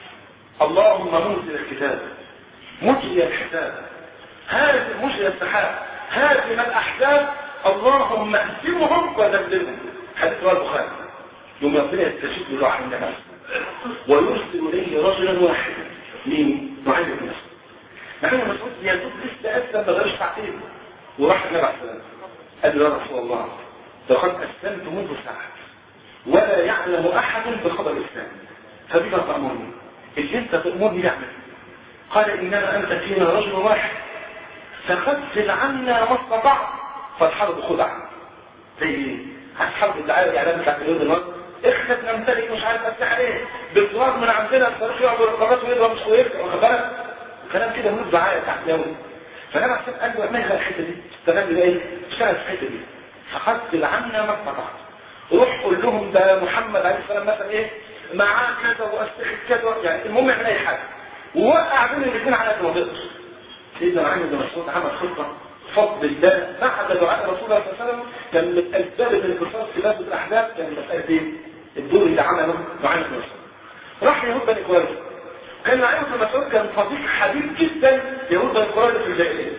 اللهم منزل الكتاب مجري الحساب هذه مجري السحاب هذه الاحزاب اللهم اهزمهم وذللهم حديث رواه البخاري يوم ربنا يستشف له عن النبي ويرسل اليه رجلا واحدا مين؟ نعيم بن مسعود نعيم بن مسعود يزيد لسه اسلم ما غيرش ساعتين وراح النبي عليه السلام قال له يا رسول الله لقد اسلمت منذ ساعه ولا يعلم احد بخبر الاسلام فبما تامرني اللي انت تامرني يعمل قال انما انت فينا رجل واحد فخذل عنا ما استطعت فالحرب خدعه زي ايه؟ عايز حرب الدعايه الاعلام بتاعت اليهود النهارده اخذت نمتلك مش عارف اسلحه ايه بالدولار من عندنا الصاروخ يعبر القارات ويضرب مش ويرجع واخد بالك كلام كده من الدعايه بتاعت اليهود فانا عشان قال له اعملها الحته دي استغل بقى ايه اشتغل في الحته دي فخذل عنا ما استطعت روح قول لهم ده محمد عليه السلام مثلا ايه معاه كذا واسلحه كذا يعني المهم يعمل اي حاجه ووقع بين الاثنين على قد ما تقدر سيدنا معين بن مسعود عمل خطه فضل الله بعد دعاء رسول الله صلى الله عليه وسلم كان من اسباب الانتصار في غزوه الاحزاب كان مساله ايه؟ الدور اللي عمله معين بن مسعود راح يهود بني قريظه كان معين بن مسعود كان صديق حبيب جدا يهود بني قريظه في الجاهليه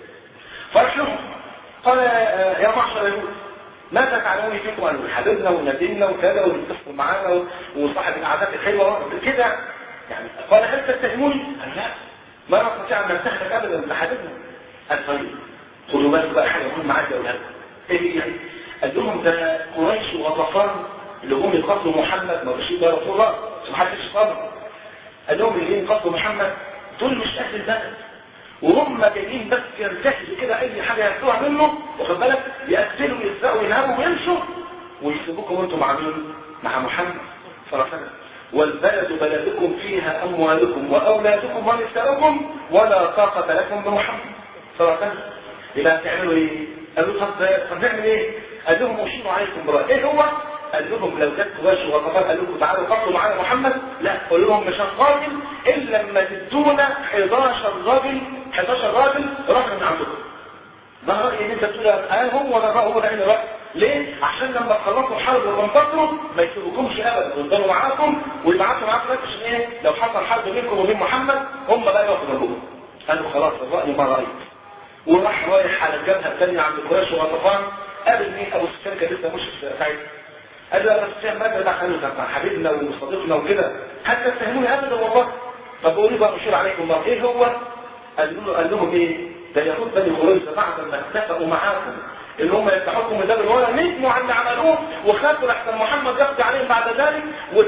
فراح لهم قال يا معشر يهود ماذا تعلمون فيكم قالوا حبيبنا ونبينا وكذا وبيتصلوا معانا وصاحب العادات الحلوه كده يعني قال هل تتهموني؟ قال لا ما نستطيع ان نتهمك ابدا انت حبيبنا قال طيب خدوا بالك بقى حاجه مهمه عندي يا اولاد ايه هي؟ قال لهم ده قريش وغطفان اللي هم يقتلوا محمد ما بشير ده رسول الله محدش صبر قال لهم اللي يقتلوا محمد دول مش اهل البلد وهم جايين بس يرتكزوا كده اي حاجه ياخدوها منه واخد بالك يقتلوا يسرقوا ينهبوا ويمشوا ويسيبوكم وانتم مع مين؟ مع محمد صلى الله عليه وسلم والبلد بلدكم فيها اموالكم واولادكم ونساؤكم ولا طاقه لكم بمحمد صلى الله عليه وسلم يبقى هتعملوا ايه؟ قالوا طب طب نعمل ايه؟ قال لهم اشيروا عليكم براء ايه هو؟ قال لهم لو جت قريش وغطفان قال لكم تعالوا قتلوا معانا محمد لا قول لهم مش هنقاتل الا لما تدونا 11 راجل 11 راجل رجل من عندكم ده رايي ان انت تقول اه هو ده هو ده رايي ليه؟ عشان لما تخلصوا الحرب وتنتصروا ما يسيبوكمش ابدا ويفضلوا معاكم ويبعتوا معاكم ناس عشان ايه؟ لو حصل حرب بينكم وبين محمد هم بقى يقفوا جنبكم. قالوا خلاص الراي ما رايت. وراح رايح على الجبهه الثانيه عند قريش وغطفان قابل مين ابو سفيان كان لسه مشرف ساعتها قال له يا ابو سفيان ماذا دخلوا ده حبيبنا وصديقنا وكده هل تتهموني ابدا والله طب قولوا بقى اشير عليكم الله ايه هو؟ قال له قال لهم ايه؟ ده يهود بني قريظه بعد ما اتفقوا معاكم ان هم يفتحوكم من باب الورى ندموا على اللي عملوه وخافوا لحسن محمد يقضي عليهم بعد ذلك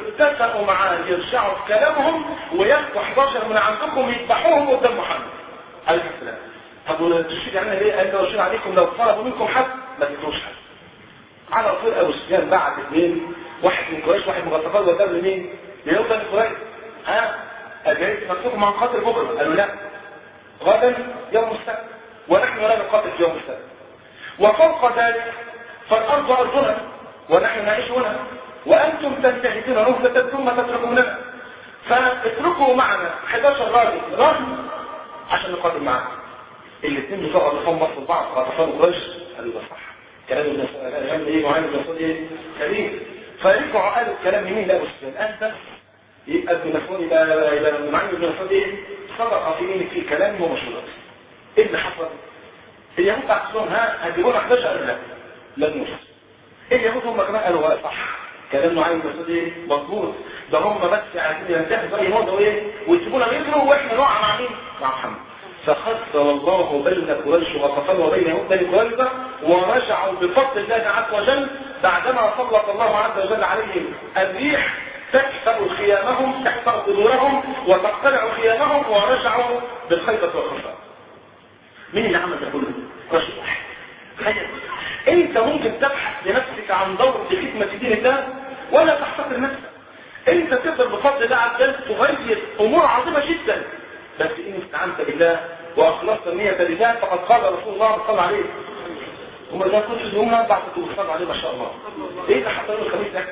واتفقوا معاه يرجعوا في كلامهم وياخدوا 11 من عندكم يذبحوهم قدام محمد عليه السلام طب والتشريك يعني ايه قال لو شيء عليكم لو طلبوا منكم حد ما تدوش حد على طول ابو سفيان بعت اثنين واحد من قريش واحد من غطفان وده لمين ليوم بني قريش ها اجهزت نفسكم عن قتل بكره قالوا لا غدا يوم السبت ونحن لا نقاتل في يوم السبت وفوق ذلك فالارض ارضنا ونحن نعيش هنا وانتم تنتهكون نهضه ثم تتركوننا فاتركوا معنا 11 راجل راجل عشان نقاتل معاكم الاثنين بتوع غطفان مصر بعض غطفان وقريش قالوا ده صح كلام ابن الكلام ايه معين ابن مسعود ايه كريم فرجعوا قالوا الكلام يمين لابو سفيان قال بس يبقى ابن مسعود يبقى يبقى معين ابن مسعود ايه صدق في مين في كلام ومشهورات ايه اللي حصل اليهود بعثهم ها هتجيبونا 11 قالوا لا لن نوصل اليهود هم كمان قالوا صح كلام معين بن مسعود ايه مظبوط ده هم بس عايزين ينتهوا زي موضه ايه ويسيبونا يجروا واحنا نقع مع مين مع محمد فخسر الله بين قريش وغطفان وبين يهود بني قريظه ورجعوا بفضل الله عز وجل بعدما سلط الله عز وجل عليهم الريح تكسر خيامهم تكسر قدورهم وتقتلع خيامهم ورجعوا بالخيبة والخسارة. مين اللي عمل ده كله؟ رجل واحد. تخيل انت ممكن تبحث لنفسك عن دور في خدمة دين الله ولا تحتقر نفسك. انت تقدر بفضل الله عز وجل تغير امور عظيمة جدا بس ان استعنت بالله واخلصت النية لله فقد قال رسول الله صلى الله عليه هم ده كل يوم بعد توصل عليه ما شاء الله ايه اللي حصل يوم الخميس ده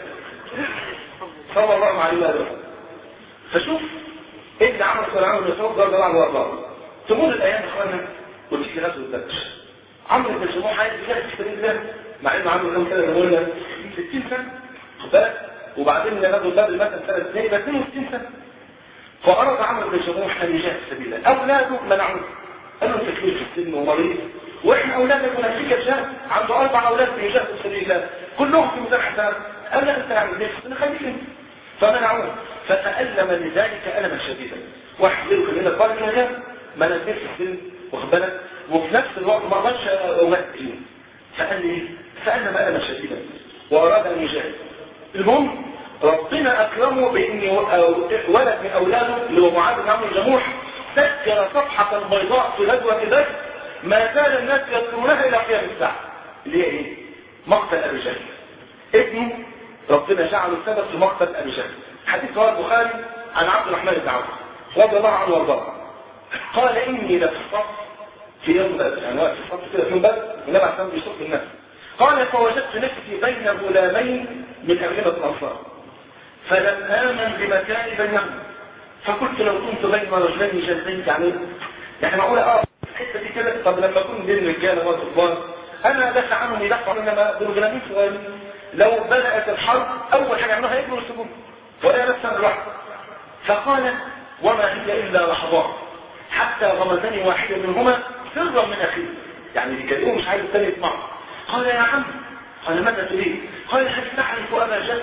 صلى الله عليه وسلم فشوف ايه اللي عمل صلى الله عليه وسلم ضرب الله على الله تمر الايام يا اخوانا وتيجي غزوه الدبش عمرو بن جموح عايز يجاهد في سبيل الله مع انه عنده كام سنه بنقول لك 60 سنه خد بالك وبعدين غزوه بدر مثلا سنه 2 يبقى 62 سنه فأراد عمرو بن جموح أن يجاهد في سبيل الله أولاده منعوه قالوا انت كبير في السن ومريض واحنا اولادك ونفسك جهاد عنده اربع اولاد بيجاهدوا في سبيل الله كلهم في ميزان حسنات قال لا انت يعني ليه انا خليك انت فمنعوه فتألم لذلك ألما شديدا واحذرك من البركة ده ما نزلش في السن واخد بالك وفي نفس الوقت ما رضاش امثل فقال لي فألم ألما شديدا وأراد أن يجاهد المهم ربنا أكرمه بأن ولد من أولاده اللي هو معاذ بن عمرو الجموح سجل صفحة بيضاء في غزوة بدر ما زال الناس يذكرونها إلى قيام الساعة اللي هي إيه؟ مقتل أبي جهل ابنه ربنا جعله سبب في مقتل أبي جهل حديث رواه البخاري عن عبد الرحمن بن عوف رضي الله عنه وارضاه قال إني لفي الصف في يوم بدر يعني وقت الصف كده في يوم بدر النبي عليه الصلاة والسلام الناس قال فوجدت نفسي بين غلامين من أغلبة الأنصار فلم آمن بمكان بينهم فقلت لو كنت بين رجلين جلدين يعني يعني معقولة اه الحته دي كده طب لما اكون بين رجاله وطفال انا دافع عنهم يدافعوا انما دول غلامين صغيرين لو بدات الحرب اول حاجه يعملوها يجروا يسيبوهم ولا نفسها لوحده فقال وما هي الا لحظات حتى غمزني واحد منهما سرا من اخيه يعني بيكلمه مش عايز الثاني يسمعه قال يا عم قال ماذا تريد قال هل تعرف ابا جهل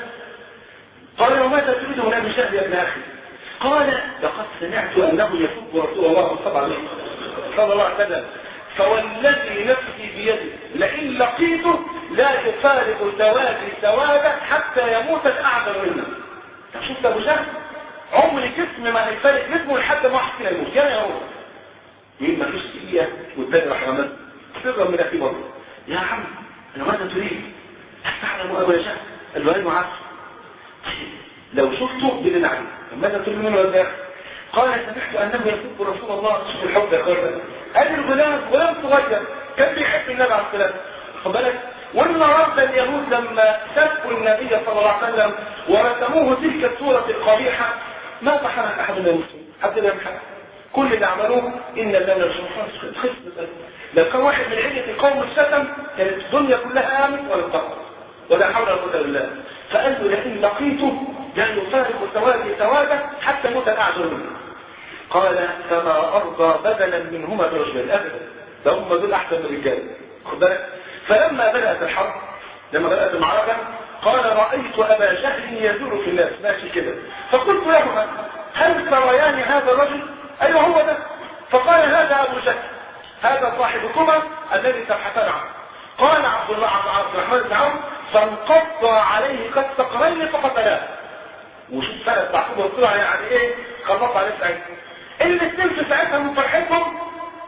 قال وماذا تريد من ابي جهل يا ابن اخي قال لقد سمعت انه يسب رسول الله صلى الله عليه وسلم صلى الله عليه وسلم فوالذي نفسي بيده لئن لقيته لا يفارق سوادي سوادا حتى يموت الاعظم منا شفت ابو جهل عمر جسم ما هيفارق جسمه لحد ما واحد فينا يموت يا هو يبقى مفيش دقيقه والتاني راح رمز سرا من اخي برضه يا عم انا ماذا تريد؟ تعلم ابا جهل قال له ايوه عارف لو شفته بدل عليه ماذا تريد منه يا اخي؟ قال سمعت انه يسب رسول الله شوف الحب يا اخوانا قال الغلام غلام صغير كان بيحب النبي عليه السلام خد بالك والنهارده اليهود لما سبوا النبي صلى الله عليه وسلم ورسموه تلك الصوره القبيحه ما فحمت احد من المسلمين حتى لا يمحك كل اللي عملوه ان الله يرحمه خصم لو كان واحد من عده القوم الشتم كانت الدنيا كلها امن ولا تقوى ولا حول ولا قوه الا بالله فقال له لئن لقيته لا يفارق سوادي سوادا حتى موت الاعذر منه قال فما ارضى بدلا منهما برجلين ابدا ده هم دول احسن من الرجال خد بالك فلما بدات الحرب لما بدات المعركه قال رايت ابا جهل يزور في الناس ماشي كده فقلت لهما هل تريان هذا الرجل ايوه هو ده فقال هذا ابو جهل هذا صاحبكما الذي تبحثان عنه قال عبد الله عبد الرحمن بن عوف فانقض عليه كالثقلين فقتلاه وشوف سنة بعثوه وطلع يعني ايه خلص عليه سعيد الاثنين في ساعتها من فرحتهم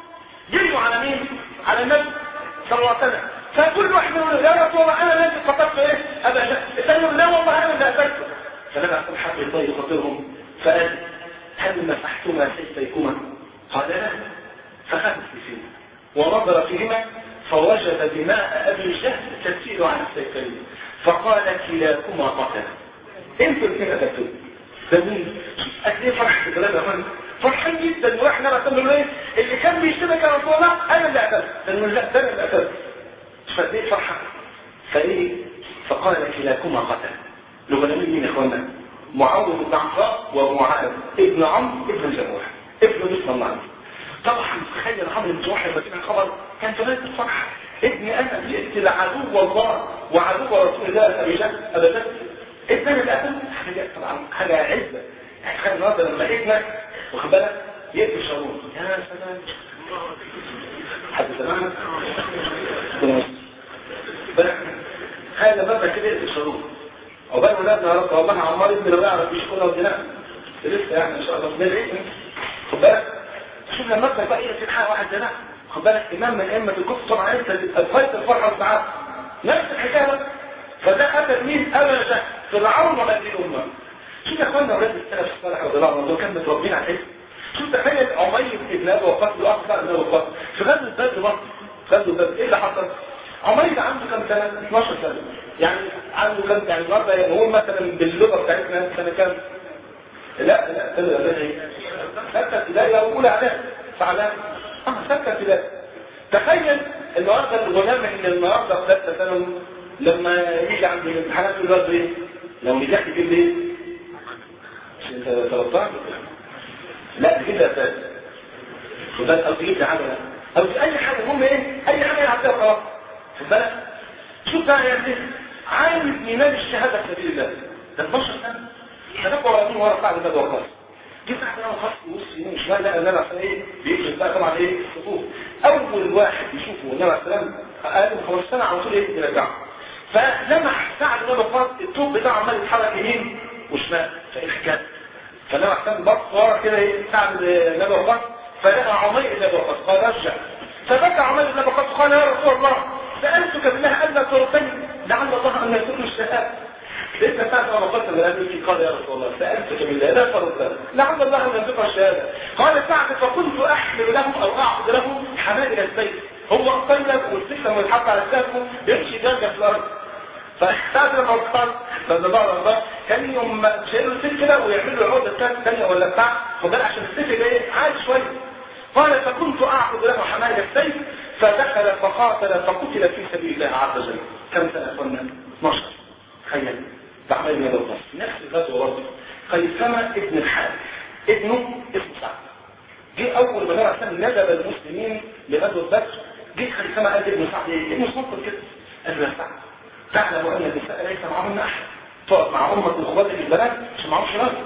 جريوا على مين؟ على النبي صلى الله عليه وسلم فكل واحد منهم يقول يا رسول الله انا الذي قتلت ايه؟ ابا جهل الثاني يقول لا والله انا اللي قتلته فلما اقول حق الله يخاطرهم فقال هل مسحتما سيفيكما؟ قال لا فخمس فيهما ونظر فيهما فوجد دماء ابي جهل تسيل عن السيفين فقال كلاكما قتل انتوا الاثنين قتلتوا ده مين؟ قد ايه فرح الكلام يا اخوان فرحان جدا واحنا نعتبر ايه اللي كان بيشتبك يا رسول الله انا اللي قتلت لانه لا ده انا اللي قتلت فقد ايه فرحه فايه فقال كلاكما قتل لغة مين يا اخوانا معاويه بن عفراء ومعاذ ابن عمرو ابن جموح ابن بسم الله طبعا تخيل عمرو بن جموح لما سمع الخبر كان في غايه الفرح ابن انا يقتل عدو الله وعدو رسول الله ابي جهل ابا جهل ابن انا اللي قتل حاجه طبعا حاجه عزه يعني تخيل النهارده لما ابنك واخد بالك يقتل شارون يا سلام حد سمعنا هذا بابا كده يقتل شارون عقبال ولادنا يا رب والله عمار ابن لو يعرف يشكرنا ودينا لسه يعني ان شاء الله من العيد خد بالك شوف لما ابنك بقى يقتل حاجه واحد زي ده خد بالك امام من ائمه الكفر طبعا انت الفايت الفرحه والسعاده نفس الحكايه بقى فده قتل مين ابا جهل فرعون وهذه الامه شوف يا اخوانا اولاد السلف الصالح رضي الله عنهم كانوا متربيين على الحزب شوف تخيل عمير ابن ابي وقاص له اخ بقى ابن ابي وقاص في غزوه بدر برضه غزوه بدر ايه اللي حصل؟ عمير عنده كام سنه؟ 12 سنه يعني عنده كام يعني النهارده يعني هو مثلا باللغه بتاعتنا سنه كام؟ لا لا ستة ابتدائي او اولى اعدادي فعلا اه ستة ابتدائي تخيل النهارده الغلام اللي النهارده في ثالثه ثانوي لما يجي عند الامتحانات يقول له ايه؟ لو نجحت تجيب لي ايه؟ انت 13 لا تجيب لي اساس خد بالك او تجيب لي عجله او اي حاجه المهم ايه؟ اي حاجه يعديها خلاص خد بالك شوف بقى يا ابني عايز ينال الشهاده في سبيل الله ده 12 سنه هتبقى ورا مين ورا سعد بن وقاص جه سعد بن وقاص يبص يمين شمال لقى النبي عشان ايه بيكشف بقى طبعا ايه الصفوف اول واحد يشوفه النبي عليه السلام اقل من 15 سنه على طول ايه يرجعه فلمح سعد بن وقاص الطوب بتاعه عمال يتحرك يمين وشمال فايه الحكايه فلما احسن بص ورا كده ايه سعد بن وقاص فلقى عمير بن وقاص قال رجع فبكى عمير بن وقاص قال يا رسول الله سالتك بالله الا ترتني لعل الله ان يكون الشهاده ليس ساعة ما قلت لأبي قال يا رسول الله سألتك بالله لا فرد لعل الله أن ينطق الشهادة قال سعد فكنت أحمل له أو أعقد له حمائل البيت هو قيلب والسكة والحق على السافه يمشي جنجة في الأرض فسعد لما وصل لما بعض الله كان يوم شايلوا السيف كده ويعملوا العقدة الثانية الثانية ولا بتاع خد بالك عشان السيف ده ايه عالي شوية قال فكنت أعقد له حمائل السيف فدخل فقاتل فقتل في سبيل الله عز وجل كم سنة قلنا 12 تخيل بعمل من الوقت نفس الغزوة برضه قيسمة ابن الحارث ابنه اسمه سعد جه اول ما نرى سنة ندب المسلمين لغزوة بدر جه قيسمة قال ابن سعد ايه ابنه صفر كده قال له يا سعد تعلم ان النساء ليس معهن احد تقف مع امك واخواتك البنات مش معهمش راجل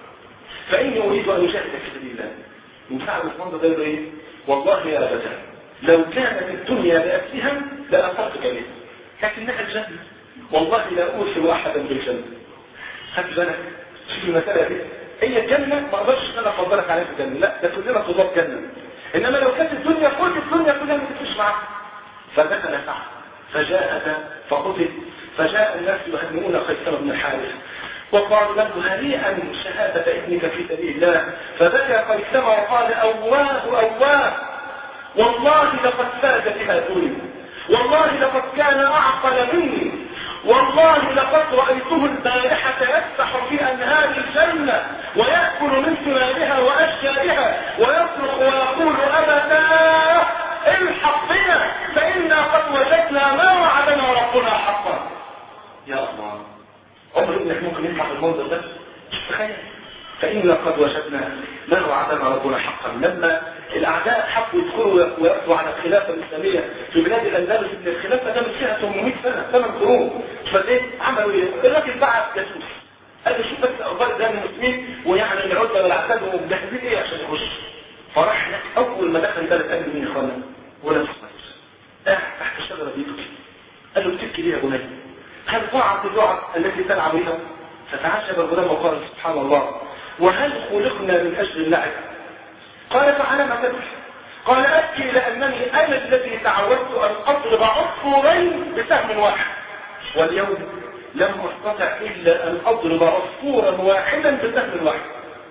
فاني اريد ان اجاهد في سبيل الله من سعد عثمان ده ايه والله يا ابا جهل لو كانت الدنيا بأسها لأنفقتك بها لكنها الجنة والله لا أوصل أحدا بالجنة خد بالك شوف المسألة دي هي الجنة ما أقدرش أن أنا أفضلك عليها في الجنة لا ده كلنا طلاب جنة إنما لو كانت الدنيا كل الدنيا كلها ما تفش معاك فدخل سعد فجاء فقتل فجاء الناس يهنئون قيصر بن الحارث وقالوا له هنيئا شهادة ابنك في سبيل الله فبكى قيصر وقال أواه أواه والله لقد فاز بها دوني والله لقد كان أعقل مني والله لقد رأيته البارحة يسبح في أنهار الجنة ويأكل من ثمارها وأشجارها ويصرخ ويقول أبدا الحق بنا فإنا قد وجدنا ما وعدنا ربنا حقا يا الله عمر ابنك ممكن يطلع في المنظر ده تخيل فإنا قد وجدنا ما وعدنا ربنا حقا لما الأعداء حبوا يدخلوا ويقضوا على الخلافة الإسلامية في بلاد الأندلس إن الخلافة ده من فيها 800 سنة ثمان قرون فإيه عملوا إيه؟ الراجل بعت جاسوس قال له شوف بس أخبار ده المسلمين ويعني العدة والعتاد ومجهزين إيه عشان يخش فراح هناك أول ما دخل ثلاث قال مين يا إخوانا؟ ولا تصمت قاعد تحت الشجرة بيبكي قال له بتبكي ليه يا بني؟ هل ضاعت اللعب التي تلعب بها؟ فتعجب الغلام وقال سبحان الله وهل خلقنا من أجل اللعب قال فعلى ما تبكي قال ابكي لانني انا الذي تعودت ان اضرب عصفورين بسهم واحد واليوم لم استطع الا ان اضرب عصفورا واحدا بسهم واحد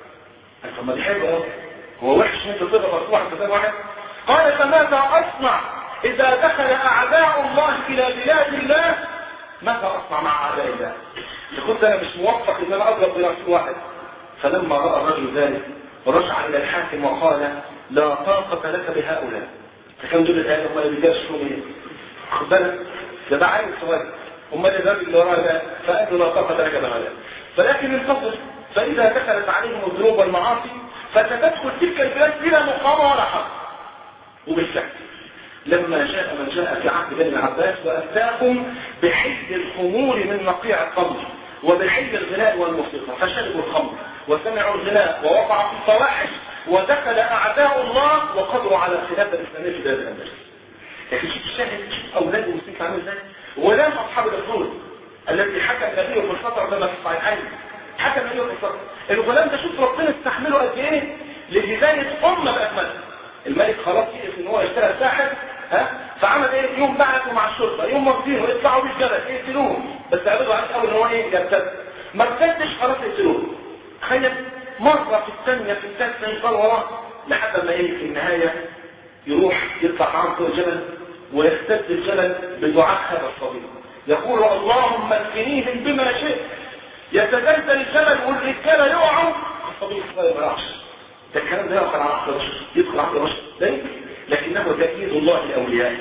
طب ما دي حلوه هو وحش ان انت تضرب عصفور بسهم واحد قال فماذا اصنع اذا دخل اعداء الله الى بلاد الله ماذا اصنع مع اعداء الله كنت انا مش موفق ان انا اضرب براسي واحد فلما راى الرجل ذلك رجع الى الحاكم وقال لا طاقه لك بهؤلاء فكان دول الآن هم اللي بيدرسوا ايه خد بالك ده ده عيل صغير امال الراجل اللي وراه ده فقال له لا طاقه لك بهؤلاء فلكن انتظر فاذا دخلت عليهم الذنوب والمعاصي فستدخل تلك البلاد بلا مقاومه ولا حق وبالفعل لما جاء من جاء في عهد بني العباس وأتاهم بحل الخمور من نقيع الخمر وبحل الغناء والموسيقى فشربوا الخمر وسمعوا الغناء ووقعوا في الفواحش ودخل أعداء الله وقضوا على الخلافة الإسلامية في بلاد الأندلس لكن شوف الشاهد شوف أولاد المسلمين عامل ازاي غلام أصحاب الأخدود الذي حكى النبي في السطر لما في الصحيحين حكى النبي في السطر الغلام ده شوف ربنا استحمله قد ايه لهداية أمة بأكملها الملك خلاص يقف ان هو يشتغل ساحر ها فعمل ايه يوم بعثوا مع الشرطه يوم واخدينه يطلعوا بيه الجبل يقتلوه بس عرضوا عليه اول ان هو ايه يرتد ما ارتدش خلاص يقتلوه تخيل مره في الثانيه في الثالثه يفضل وراه لحد ما ايه في النهايه يروح يطلع معاهم فوق الجبل ويستد الجبل بدعاء هذا الصبي يقول اللهم اكفنيهم بما شئت يتزلزل الجبل والرجاله يقعوا الصبي الصغير ما يقعش ده الكلام ده يدخل على عقل البشر يدخل عقل البشر ده لكنه تأييد الله لأوليائه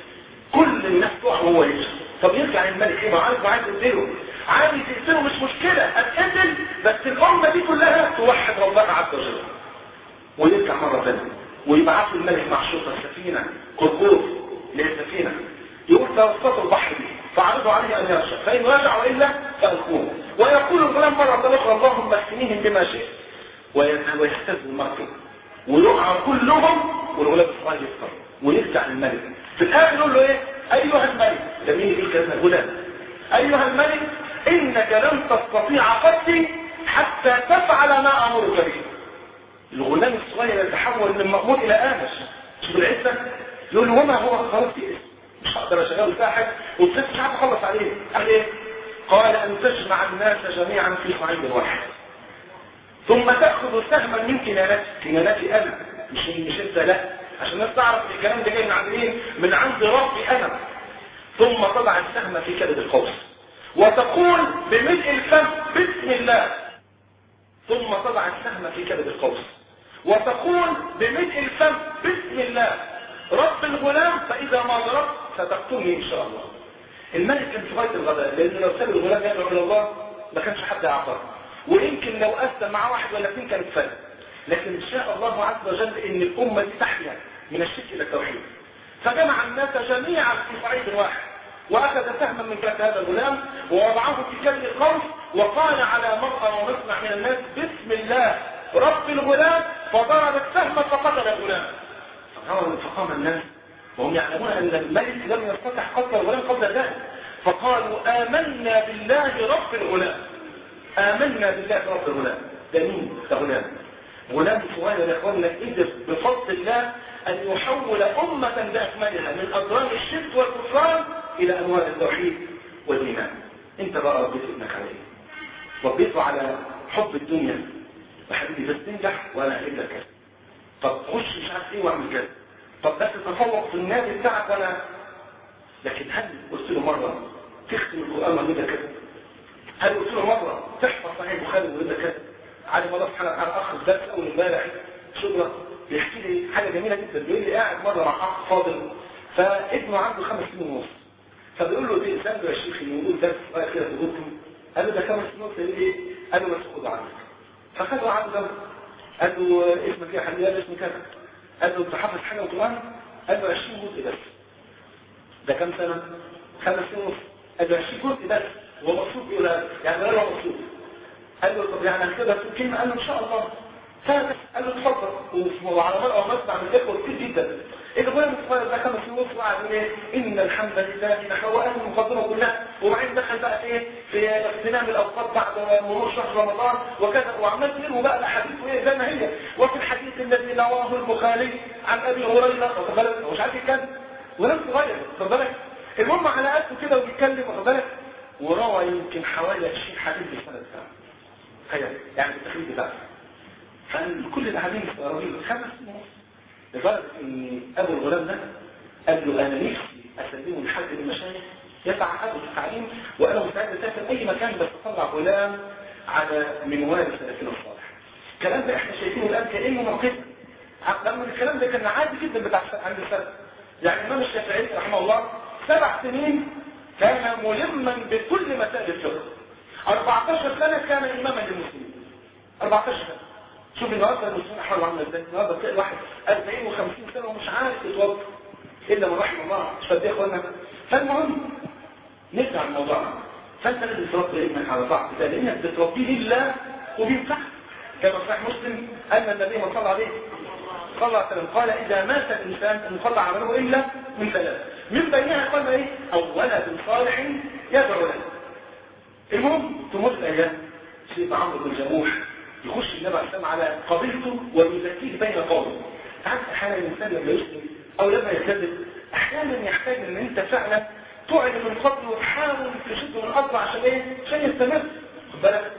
كل الناس تقع وهو يمشي طب يرجع الملك ايه ما عايز عايز يقتله عايز يقتله مش مشكلة اتقتل بس الأمة دي كلها توحد ربنا عز وجل ويرجع مرة ثانية ويبعث الملك مع الشرطة السفينة قرقور للسفينة يقول توسطوا البحر دي فعرضوا عليه أن يرجع فإن رجع وإلا فألقوه ويقول الغلام مرة أخرى اللهم اسكنيهم بما شئت ويهتز المركب ويقع كلهم والغلام الصغير يفطر ويرجع للملك في الاخر يقول له ايه ايها الملك ده مين يقول كذا الغلام ايها الملك انك لن تستطيع قتلي حتى تفعل ما امرك به الغلام الصغير يتحول من مأمور الى امش شوف العزه يقول له وما هو خلاص مش هقدر اشغله ساحر والست مش عارف اخلص عليه قال ايه قال ان تجمع الناس جميعا في صعيد واحد ثم تأخذ سهما من كنانتي كنانتي أنا مش مش انت لا عشان الناس تعرف الكلام ده جاي من عند مين من عند ربي أنا ثم تضع السهم في كبد القوس وتقول بملء الفم بسم الله ثم تضع السهم في كبد القوس وتقول بملء الفم بسم الله رب الغلام فإذا ما ضربت ستقتلني إن شاء الله الملك كان في غاية الغداء لأن لو ساب الغلام يدعو إلى الله ما كانش حد يعطاه ويمكن لو أسلم معاه واحد ولا اثنين كانت فرق لكن شاء الله عز وجل ان الأمة دي تحيا من الشرك إلى التوحيد فجمع الناس جميعا في صعيد واحد وأخذ سهما من كف هذا الغلام ووضعه في كل القوس وقال على مرأى ومسمع من الناس بسم الله رب الغلام فضرب السهم فقتل الغلام فقام الناس وهم يعلمون أن الملك لم يستطع قتل الغلام قبل ذلك فقالوا آمنا بالله رب الغلام آمنا بالله رب الغلام ده مين ده غلام غلام صغير يا اخواننا قدر بفضل الله ان يحول امة باكملها من اضرار الشرك والكفران الى انوار التوحيد والايمان انت بقى ربيت ابنك على ايه ربيته على حب الدنيا وحبيبي بس تنجح وانا هجيب لك كذا طب خش مش عارف ايه واعمل كذا طب بس تتفوق في النادي بتاعك وانا لكن هل قلت له مره تختم القران ولا كذا هل قلت له مرة تحفظ صحيح البخاري ويقول لك علم الله سبحانه وتعالى اخ درس اول امبارح شغله بيحكي لي حاجه جميله جدا بيقول لي قاعد مره مع اخ فاضل فابنه عنده خمس سنين ونص فبيقول له دي سنه يا شيخ يقول درس صغير كده تقولكم قال له ده خمس سنين ونص يقول ايه؟ قال له بس خد عنك فخده عنده قال له اسمك ايه يا حبيبي؟ قال له اسمي كذا قال له انت حافظ حاجه وقران؟ قال له 20 جزء بس ده كام سنه؟ خمس سنين ونص قال له 20 جزء بس هو مقصود يقول يعني لا مقصود قال له طب يعني هكتبها في كلمة قال له ان شاء الله فبس قال له اتفضل وعلى مرأة ومسمع من ذكر كتير جدا الغلام الصغير ده خمس سنين ونص وقعد يقول ايه ان الحمد لله نحو وقال المقدمه كلها وبعدين دخل بقى ايه في اغتنام الاوقات بعد مرور شهر رمضان وكذا وعمال يروي بقى الاحاديث وهي زي ما هي وفي الحديث الذي رواه البخاري عن ابي هريره واخد بالك هو مش عارف يتكلم ولم صغير واخد بالك المهم على قده كده وبيتكلم واخد بالك وروى يمكن حوالي 20 حديث بالسند بتاعه تخيل يعني التخيل بتاعه فكل الاحاديث رهيبه خمس سنين لدرجه ان ابو الغلام ده قال له انا نفسي اسلمه لحد من المشايخ يتعهدوا في التعليم وانا مستعد اسافر اي مكان بس اطلع غلام على منوال سلفنا الصالح الكلام ده احنا شايفينه الان كانه موقف لما الكلام ده كان عادي جدا بتاع عند السلف يعني الامام الشافعي رحمه الله سبع سنين كان ملما بكل مسائل الفقه 14 سنه كان اماما للمسلمين 14 سنه شوف النهارده المسلمين احوالهم عامله ازاي النهارده تلاقي واحد 40 و50 سنه ومش عارف يتوضا الا من رحم الله مش فاهم يا اخوانا فالمهم نرجع لموضوعنا فانت لازم تربي ابنك على بعض ده لانك بتربيه لله وبينفعك كما صحيح مسلم ان النبي صلى الله عليه صلى الله عليه وسلم قال اذا مات الانسان انقطع عمله الا من ثلاث من بينها قال ايه او ولد صالح يدعو له المهم تمر الايام سيدنا عمرو بن جموح يخش النبي عليه السلام على قبيلته ويزكيه بين قومه تعرف احيانا الانسان لما يسلم او لما يكذب احيانا يحتاج ان انت فعلا تقعد من قبل وتحاول تشده من قبل عشان ايه عشان يستمر خد بالك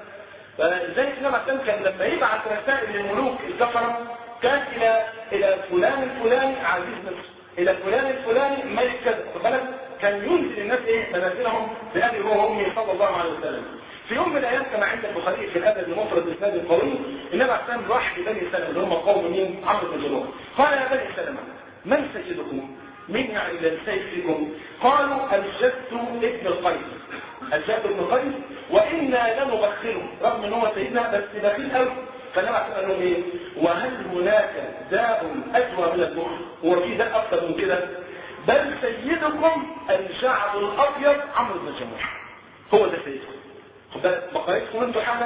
فلذلك النبي عليه السلام كان لما يبعث رسائل للملوك الكفره كان الى الى فلان الفلاني عزيز مصر الى فلان الفلاني ملك كذا خد بالك كان ينزل الناس ايه منازلهم بابي هو وامي صلى الله عليه وسلم في يوم من الايام كما عند البخاري في الادب المفرد الاسناد القوي النبي عليه السلام راح لبني سلمه اللي هم قوم مين عمرو بن جموح قال يا بني سلمه من سيدكم من يعني للسيف فيكم قالوا الجد ابن القيس الجد ابن القيس وانا لنبخله رغم ان هو سيدنا بس بخيل قوي فالنبي عليه السلام قال لهم ايه وهل هناك داء ادوى من البخل هو في داء اكثر من كده بل سيدكم الجعد الابيض عمرو بن جموح هو ده سيدكم خد بالك مقاييسكم انتوا حاجه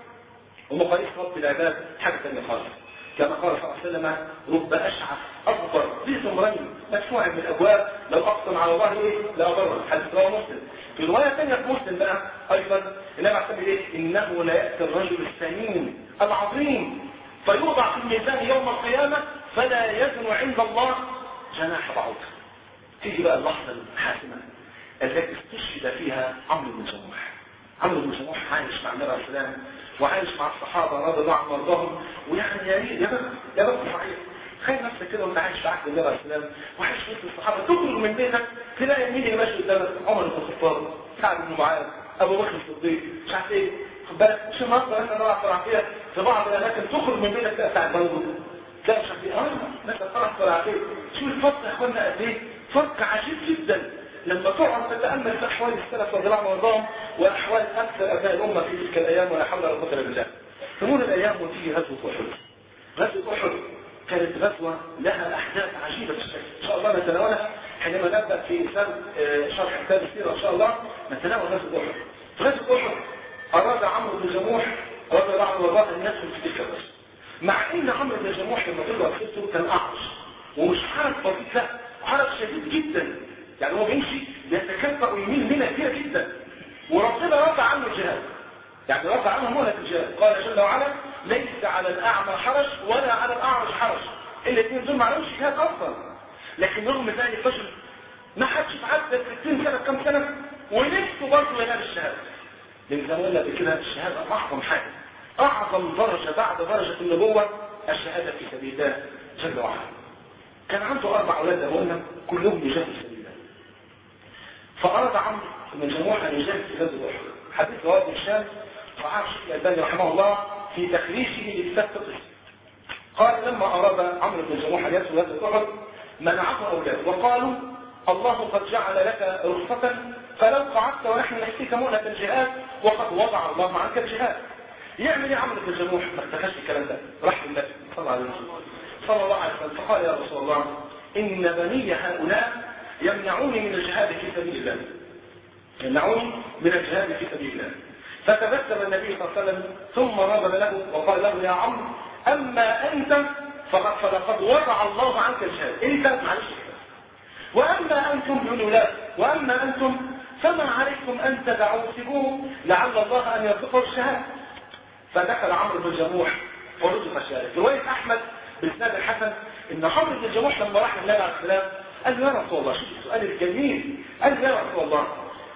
ومقاييس رب العباد حاجه ثانيه خالص كما قال صلى الله عليه وسلم رب اشعث اكبر ذي ثمرين مدفوع من الابواب لو اقسم على الله ايه لا اضر حديث رواه مسلم في روايه ثانيه في مسلم بقى ايضا النبي عليه الصلاه ايه انه لا ياتي الرجل الثمين العظيم فيوضع في الميزان يوم القيامه فلا يزن عند الله جناح بعوض تيجي بقى اللحظه الحاسمه التي استشهد فيها عمرو بن جموح عمرو بن جموح عايش مع النبي عليه السلام وعايش مع الصحابه رضي الله عنهم وارضاهم ويعني يا ريت يا بخت يا بخت صحيح تخيل نفسك كده وانت عايش في عهد النبي عليه السلام وعايش في وسط الصحابه تخرج من بيتك تلاقي مين اللي ماشي قدامك عمر بن الخطاب سعد بن معاذ ابو بكر الصديق مش عارف ايه خد بالك مش النهارده احنا نلعب فرعفيه في بعض الاماكن تخرج من بيتك تلاقي سعد موجود لا مش عارف ايه اه الناس فرح فرعفيه شوف الفرق يا اخوانا قد ايه فرق عجيب جدا لما تقعد تتامل في احوال السلف رضي الله عنهم وارضاهم واحوال اكثر ابناء الامه في تلك الايام ولا حول ولا قوه الا بالله تمر الايام وتيجي غزوه احد غزوه احد كانت غزوه لها احداث عجيبه الشكل ان شاء الله نتناولها حينما نبدا في شرح كتاب السيره ان شاء الله نتناول غزوه احد في غزوه احد اراد عمرو بن جموح رضي الله عنه وارضاه ان يدخل في تلك الغزوه مع ان عمرو بن جموح لما طلع سيرته كان اعرج ومش حرج بسيط لا حرج شديد جدا يعني هو بيمشي بيتكبر ويميل منها كتير جدا وربنا رفع عنه الجهاد يعني رفع عنه مهلة الجهاد قال جل وعلا ليس على الأعمى حرج ولا على الأعرج حرج الاثنين دول ما عليهمش جهاد أصلا لكن رغم ذلك فشل ما حدش اتعدى 60 سنة كم سنة ونفسه برضه ينال الشهادة لأن زي ما قلنا قبل كده الشهادة أعظم حاجة أعظم درجة بعد درجة النبوة الشهادة في سبيل الله جل وعلا كان عنده أربع أولاد أبونا كلهم يجاهدوا في سبيل الله فأراد عمرو بن جموح أن يجاهد في غزوة أحد حديث رواه ابن هشام صحاب الشيخ الألباني رحمه الله في تخريجه لكتاب فقه قال لما أراد عمرو بن جموح أن يدخل غزوة أحد منعه أولاده وقالوا الله قد جعل لك رخصة فلو قعدت ونحن نحكيك مؤنة الجهاد وقد وضع الله عنك الجهاد يعمل ايه عمرو بن جموح ما اختفاش الكلام ده راح للنبي صلى الله عليه وسلم صلى الله عليه وسلم فقال يا رسول الله إن بني هؤلاء يمنعوني من الجهاد في سبيل الله يمنعوني من الجهاد في سبيل الله فتبسم النبي صلى الله عليه وسلم ثم نظر له وقال له يا عمرو أما أنت فقد فلقد وضع الله عنك الجهاد أنت معلش وأما أنتم بالولاد وأما أنتم فما عليكم أن تدعوا سبوه لعل الله أن يرزقه الشهادة فدخل عمرو بن جموح ورزق الشهادة رواية أحمد بإسناد الحسن إن عمرو بن الجموح لما راح للنبي عليه السلام قال له يا رسول الله شوف السؤال الجميل قال له يا رسول الله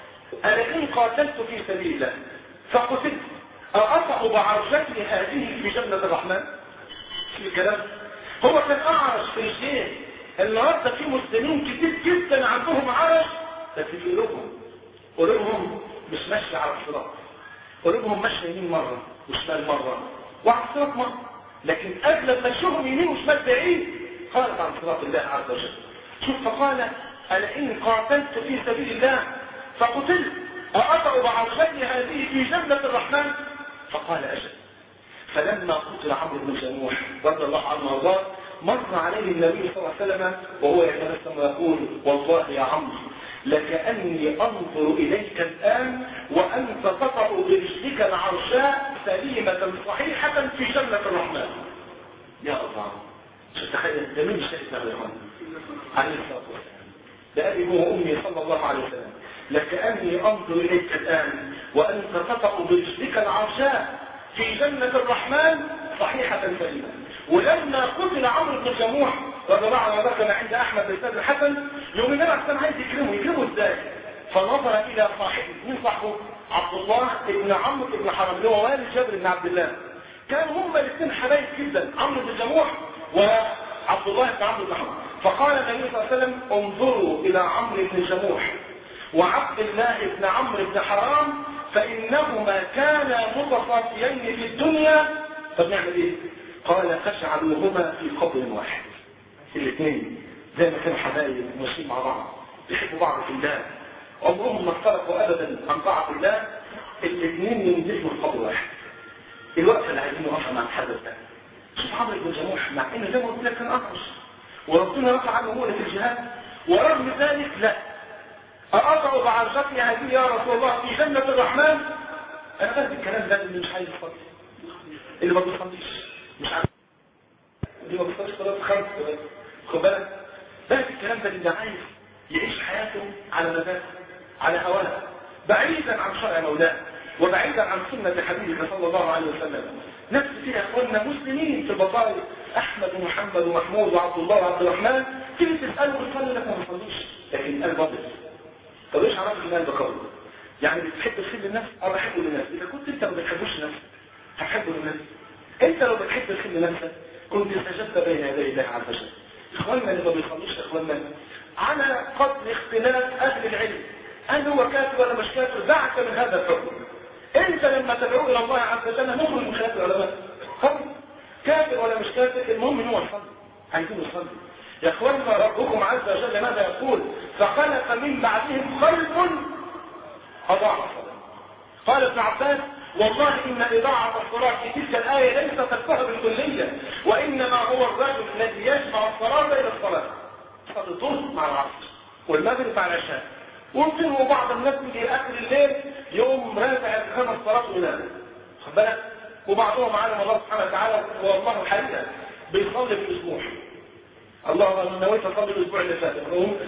أنا إن قاتلت في سبيل الله فقتلت أقطع بعرجتي هذه في جنة الرحمن في الكلام هو كان أعرج في الشيء النهارده في مسلمين كتير جدا عندهم عرج بس في قلوبهم قلوبهم مش ماشية على الصراط قلوبهم ماشية يمين مرة وشمال مرة وعلى الصراط مرة لكن أغلب مشيهم يمين وشمال بعيد خالف عن صراط الله عز وجل شوف فقال ألا إن قاتلت في سبيل الله فقتلت أقطع بعرجتي هذه في جنة الرحمن فقال أجل فلما قتل عمرو بن جموح رضي الله عنه وارضاه مر عليه النبي صلى الله عليه وسلم وهو يتبسم ويقول والله يا عمرو لكأني أنظر إليك الآن وأنت تطأ برجلك العرشاء سليمة صحيحة في جنة الرحمن يا الله شو تخيل ده مين الشيخ يا اخوان عليه الصلاة والسلام ده أبي هو أمي صلى الله عليه وسلم لكأني أنظر إليك الآن وأنت تطأ برجلك العرشاء في جنة الرحمن صحيحة سليمة ولما قتل عمرو بن جموح رضي الله عنه كان عند احمد بن سعد الحسن يوم النبي عليه عايز يكرمه يكرمه ازاي فنظر الى صاحبه مين صاحبه عبد الله بن عمرو بن حرام اللي هو والد جابر بن عبد الله كانوا هما الاثنين حبايب جدا عمرو بن جموح وعبد الله بن عمرو بن حرام فقال النبي صلى الله عليه وسلم انظروا الى عمرو بن جموح وعبد الله بن عمرو بن حرام فانهما كانا متصافيين في الدنيا فبنعمل ايه قال فاجعلوهما في قبر واحد الاثنين زي ما كانوا حبايب ماشيين مع بعض بيحبوا بعض في الله عمرهم ما افترقوا ابدا عن طاعه الله الاثنين ينزلوا في قبر واحد الوقت اللي عايزين نقف مع الحدث ده شوف عمرو بن جموح مع ان زي ما قلت لك كان اقرش وربنا رفع عنه هو في الجهاد ورغم ذلك لا أقطع بعرشتي هذه يا رسول الله في جنة الرحمن أنا قلت الكلام ده اللي مش عايز يصلي اللي ما بيصليش مش عارف اللي ما بيصليش صلاة خمس خد بالك بس الكلام ده اللي عايز يعيش حياته على مزاجه على هواه بعيدا عن شرع مولاه وبعيدا عن سنة حبيبه صلى الله عليه وسلم نفس كده اخواننا مسلمين في البطائر احمد ومحمد ومحمود وعبد الله وعبد الرحمن تيجي تساله بتصلي لك ما بتصليش لكن قلب ابيض طب ايش عرفت ان قلبك ابيض يعني بتحب الخير للناس اه بحبه للناس اذا كنت انت ما بتحبوش لنفسك هتحبه للناس انت لو بتحب الخير لنفسك كنت سجدت بين يدي الله عز وجل اخواننا اللي ما بيصلوش اخواننا على قدر اختلاف اهل العلم هل هو كافر ولا مش كافر دعك من هذا الحكم انت لما تدعو الى الله عز وجل نخرج من خلاف العلماء خلاص كافر ولا مش كافر المهم ان هو يصلي عايزين يصلي يا اخواننا ربكم عز وجل ماذا يقول فخلف من بعدهم خلف اضاع الصلاه قال ابن عباس والله ان اضاعه الصلاه في تلك الايه ليست تكفها بالكليه وانما هو الرجل الذي يجمع الصلاه الى الصلاه صلاه الظهر مع العصر والمغرب مع العشاء ممكن وبعض الناس يجي اخر الليل يوم راجع الخمس صلاه وينام خد بالك وبعضهم عالم الله سبحانه وتعالى والله الحقيقه بيصلي في الاسبوع الله انا نويت اصلي الاسبوع اللي فات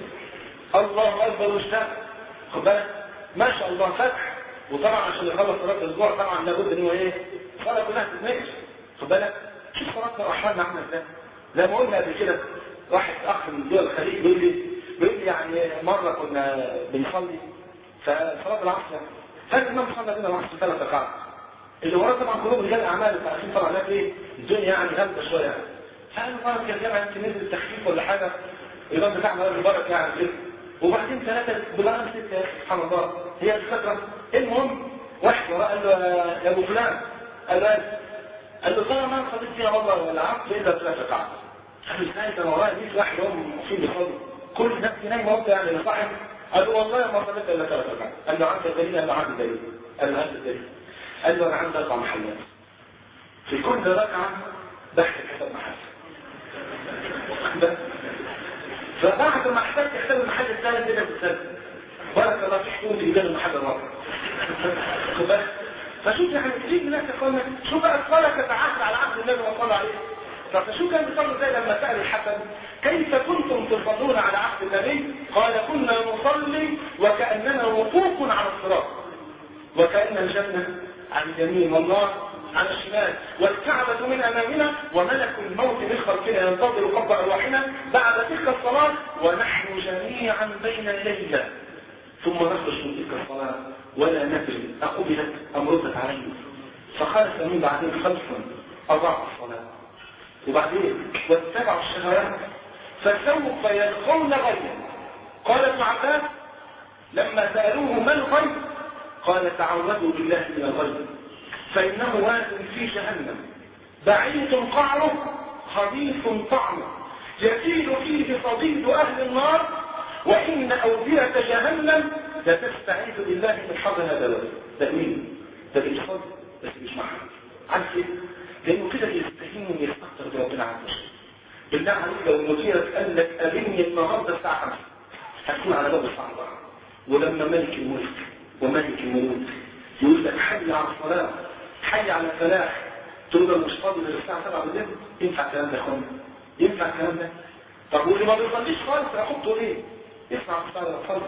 الله اكبر واشتاق خد بالك ما شاء الله فتح وطبعا عشان يخلص صلاه الاسبوع طبعا لابد ان هو ايه الصلاه كلها تتنقش خد بالك شوف صلاتنا واحوالنا عامله ازاي زي ما قلنا قبل كده واحد اخ من دول الخليج بيقول لي بيقول لي يعني مره كنا بنصلي فصلاه العصر فالامام صلى بينا العصر ثلاث ركعات اللي وراه طبعا قلوب رجال اعمال فعشان طبعا هناك ايه الدنيا يعني غامضه شويه يعني فقال له كان الجامعه يمكن نزل تخفيف ولا حاجه الامام بتاعنا راجل بركه يعني كده وبعدين ثلاثه بلغم سته يا سبحان الله هي الفكره المهم واحد وراه قال له يا ابو فلان قال له قال له طبعا ما صليت فيها والله ولا عرفت الا ثلاث ركعات قال له ازاي ده انا ورايا 100 واحد هم المفروض يصلي كل الناس نايمه وانت يعني صاحب قال له والله ما صليت الا ثلاث ركعات قال له عندك دليل قال له عندي دليل قال له هات الدليل قال له انا عندي اربع محلات في كل ركعه بحث حساب محل فبعد ما احتاج حساب المحل الثالث كده بالسلم بارك الله فيك تقوم تجيب المحل الرابع فشوف يعني تجيب الناس يا اخوانا شوف بقى الصلاه تتعهد على عهد النبي صلى الله عليه فشو كان بيصلوا زي لما سأل الحسن كيف كنتم تصلون على عهد النبي قال كنا نصلي وكأننا وقوف على الصراط وكأن الجنة عن اليمين والله على الشمال والكعبة من أمامنا وملك الموت من خلفنا ينتظر قبض أرواحنا بعد تلك الصلاة ونحن جميعا بين يدينا ثم نخرج من تلك الصلاة ولا ندري أقبلت أم ردت علينا فقال سليم بعدين خلفا أضاعوا الصلاة وبعدين واتبعوا الشهوات فسوف يلقون غيا قال ابن عباس لما سألوه ما الغيب قال تعوذوا بالله من الغيب فإنه واد في جهنم بعيد قعره خبيث طعمه يزيد فيه صديد أهل النار وإن أودية جهنم لتستعيذ بالله من حظ هذا الواد ده مين؟ ده بيصد بس مش محمد عارف ايه؟ لأنه كده يستهين ويستقدر بربنا عز وجل بالله عليك لو المديرة قال لك قابلني النهارده الساعة 5 هتكون على باب الساعة 4 ولما ملك الملك وملك الملوك يقول لك حي على الصلاة حي على الفلاح تقول له مش فاضي للساعة 7 بالليل ينفع الكلام ده يا اخوانا ينفع الكلام ده طب واللي ما بيصليش خالص احطه ليه؟ يسمع الصلاة صلى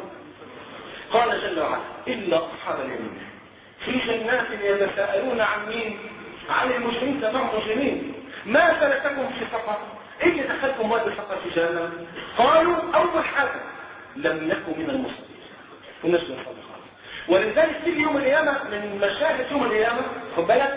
قال جل وعلا إلا أصحاب اليمين في جنات يتساءلون عن مين؟ عن المجرمين تمام مجرمين ما سلككم في سقر؟ ايه اللي دخلكم وادي السقر في جهنم؟ قالوا أول حاجة لم نكن من المصلين كناش بنصلي خالص ولذلك تيجي يوم القيامة من مشاهد يوم القيامة خد بالك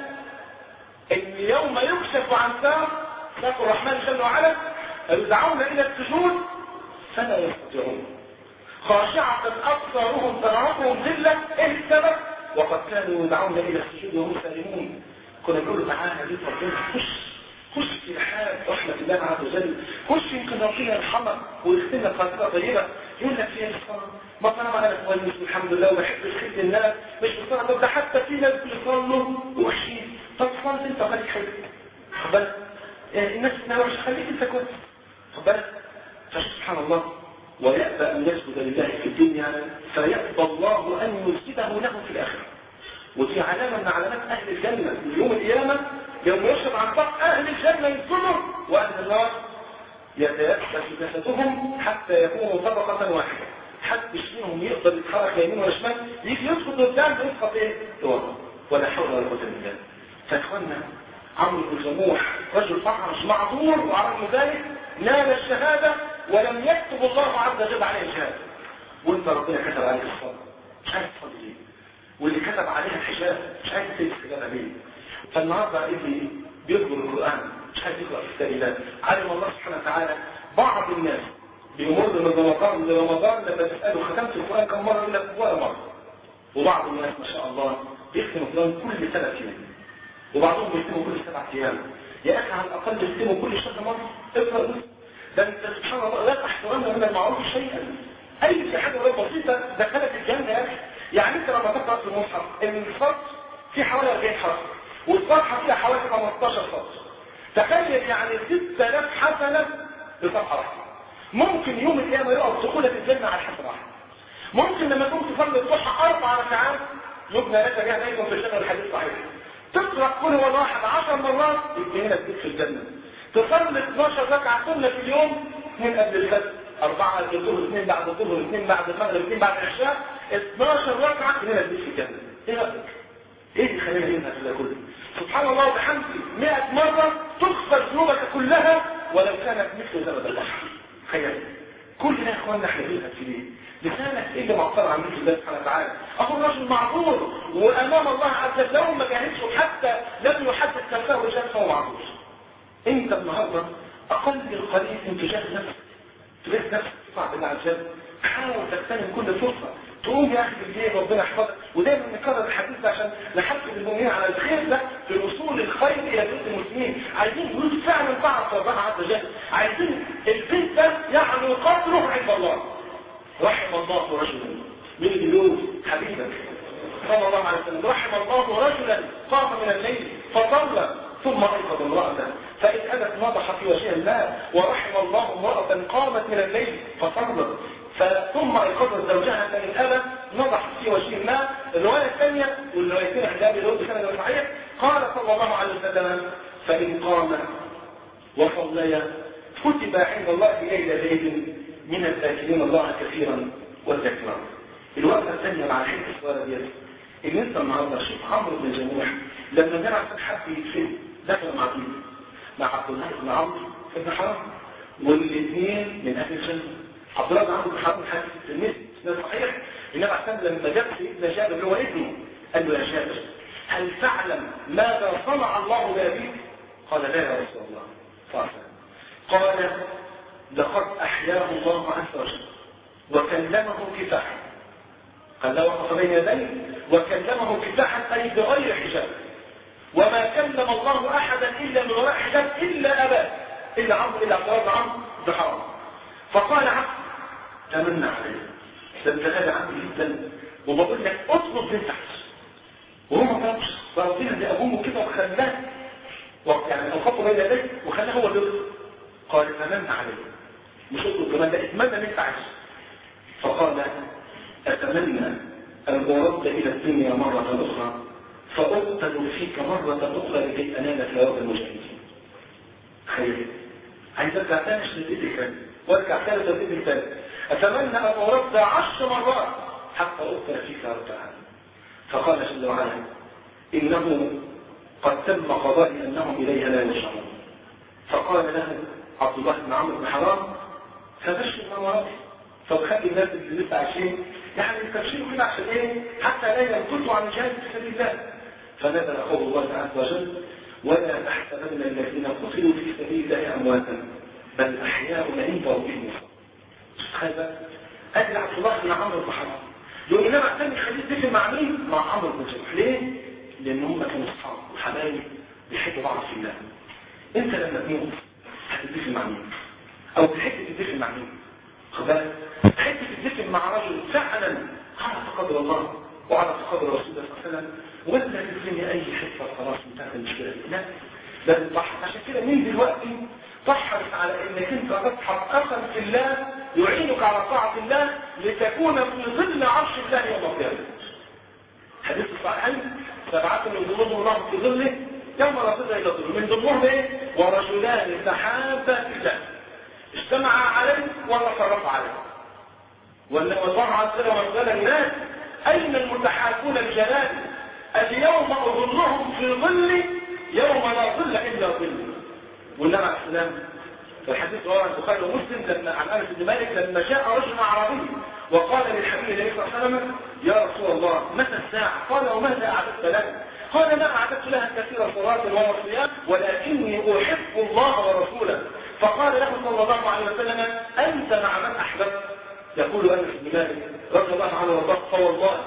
ان يوم يكشف عن ساق ساق الرحمن جل وعلا يدعون الى السجود فلا يستطيعون خاشعة أبصارهم ترهقهم ذلة إيه السبب؟ وقد كانوا يدعون إلى السجود وهم سالمون كنا نقول له تعالى دي ربنا خش خش في حال رحمة الله عز وجل خش يمكن ربنا يرحمك ويختم لك خاطرة طيبة يقول لك فيها الصلاة ما طالما انا كويس الحمد لله وبحب الخير للناس مش بصلاة طب ده حتى في ناس بيصلوا وحشين طب صلت انت خليك حلو خد بالك الناس ما وحش خليك انت كويس خد بالك فسبحان الله ويأبى أن يسجد لله في الدنيا فيأبى الله أن يسجده له في الآخرة ودي علامة من علامات أهل الجنة يوم القيامة يوم يشرب عن طاق أهل الجنة يدخلوا وأهل النار يتيأسس جسدهم حتى يكونوا طبقة واحدة حد منهم يقدر يتحرك يمين ولا شمال يجي يدخل قدام يسقط ايه؟ لورا ولا حول ولا قوة الا بالله فاخوانا عمرو بن جموح رجل اعرج معذور وعلى ذلك نال الشهادة ولم يكتب الله عز وجل عليه الشهادة وانت ربنا كتب عليك الصلاة مش عارف تصلي ليه واللي كتب عليها الحجاب مش عارف تكتب الحجاب ليه فالنهارده ابني بيقرأ القرآن مش عارف يقرأ في كتاب الله علم الله سبحانه وتعالى بعض الناس بيمر من رمضان لرمضان لما تسأله ختمت القرآن كم مرة يقول لك ولا مرة وبعض الناس ما شاء الله بيختم القرآن كل ثلاث أيام وبعضهم بيختموا كل سبعة أيام يا أخي على الأقل يختموا كل شهر مرة اقرأ نص ده أنت سبحان الله لا تحترم من المعروف شيئا أي حاجة ولو بسيطة دخلت الجنة يا أخي يعني أنت لما تقرأ في المصحف إن السطر في حوالي 40 حرف والصفحة فيها حوالي 15 سطر تخيل يعني 6000 حسنة لصفحة واحدة ممكن يوم القيامة يقف دخولك الجنة على حسنة واحدة ممكن لما تقوم تصلي الضحى أربع ركعات يبنى لك جاه دايما في الجنة الحديث صحيح تقرأ كل هو الواحد 10 مرات يبقى هنا تجيب في الجنة تصلي 12 ركعة سنة في اليوم اثنين قبل الفجر أربعة قبل الظهر اثنين بعد الظهر اثنين بعد المغرب اثنين بعد العشاء 12 ركعة هنا تجيب في الجنة ايه رأيك؟ ايه اللي خلينا هنا في ده كله؟ سبحان الله وبحمده 100 مرة تغفر ذنوبك كلها ولو كانت مثل زبد البحر تخيل كل ده يا اخوانا احنا بنلهج في ليه؟ لسانك ايه اللي معطل عن مثل الله سبحانه وتعالى؟ اخو الرجل معذور وامام الله عز وجل لو ما جاهدش حتى لم يحدث نفسه رجال فهو معذور. انت النهارده اقل القليل انتجاه نفسك تلاقي نفسك تطلع بالله عز وجل حاول تغتنم كل فرصه تقوم يا اخي بالليل ربنا يحفظك ودايما نكرر الحديث ده عشان نحفز المؤمنين على الخير ده في وصول الخير الى بيت المسلمين عايزين بيوت فعلا تعرف ربنا عز وجل عايزين البيت ده يعني قدره عند الله رحم الله رجلا من اليوم حبيبك صلى الله عليه وسلم رحم الله رجلا قام من الليل فصلى ثم ايقظ امراته فان ابت نضح في وجه الله ورحم الله امراه قامت من الليل فصلت ثم ايقظت زوجها فان ابى نضح في وجه الله الروايه الثانيه والروايتين احدى دول بسند صحيح قال صلى الله عليه وسلم فان قام وصليا كتب عند الله ليلة ليل من الذاكرين الله كثيرا والذاكرات الوقفة الثانية مع حين الصلاة ديت ان انت النهارده شوف عمرو بن جموح لما جمع حد يدفن دخل مع مين؟ مع عبد الله بن عمرو بن حرام والاثنين من اهل الجنه عبد الله بن عمرو بن حرام حديث في المسجد ده صحيح انما عشان لما جاب سيدنا جابر اللي هو ابنه قال له يا جابر هل تعلم ماذا صنع الله بابيك؟ قال لا يا رسول الله صلى قال لقد احياه الله عز وجل وكلمه كفاحا قال له وقف بين يديه وكلمه كفاحا اي بغير حجاب وما كلم الله احدا الا من وراء حجاب الا اباه الا عمرو الا عبد الله بن عمرو بن حرام فقال عبد تمنى عليه ده انت غالي عندي جدا وبقول لك اطلب من تحت وهو ما طلبش فربنا دي ابوه كده وخلاه يعني الخط بين يديه وخلاه هو اللي قال تمنى عليه مش اطلب كمان ده اتمنى من تحت فقال اتمنى ان ارد الى الدنيا مره اخرى فاقتل فيك مره اخرى لكي انال ثواب المجاهدين خير عايز ارجع تاني عشان ايدي وارجع ثالث وايدي ثالث اتمنى ان ارد عشر مرات حتى اقتل فيك اربعا فقال جل وعلا انه قد تم قضائي انهم اليها لا يرجعون فقال له عبد الله بن عمرو بن حرام فبشر من ورائي فبخلي الناس اللي لسه عايشين يعني يستبشروا كده عشان ايه حتى لا ينقطوا عن الجهاد في سبيل الله فنزل قول الله عز وجل ولا تحسبن الذين قتلوا في سبيل الله امواتا بل احياء عند ربهم تخيل بقى ادي عبد الله بن عمرو بن حرام يقول انما عشان يخليه يتفق مع مين؟ مع عمرو بن جمح ليه؟ لان هم كانوا اصحاب وحبايب بيحبوا بعض في الله انت لما تموت هتتفق مع مين؟ او تحب تتفق مع مين؟ خد بالك تحب تتفق مع رجل فعلا عرف قدر الله وعرف قدر رسول الله صلى الله عليه وسلم ولا تديني اي حته خلاص انتهت المشكله لا لازم تضحك عشان كده من دلوقتي تحرص على انك انت تضحك اخا في الله يعينك على طاعه الله لتكون في ظل عرش الله يوم القيامه حديث الصحيحين سبعه من ظلهم الله في ظله يوم لا ظل الا ظله من ضمنهم ايه ورجلان تحابا في الله اجتمعا عليه ولا فرقا عليه ولا وضعها كده وقال الناس اين المتحابون الجلال اليوم اظلهم في ظل يوم لا ظل الا ظل والنبي عليه السلام في الحديث رواه البخاري ومسلم لما عن انس بن مالك لما جاء رجل اعرابي وقال للحبيب النبي صلى الله عليه وسلم يا رسول الله متى الساعه؟ قال وماذا اعددت لها؟ قال ما اعددت لها كثير صلاه وصيام ولكني احب الله ورسوله فقال له صلى الله عليه وسلم انت مع من احببت يقول انس بن مالك رضي الله عنه وارضاه فوالله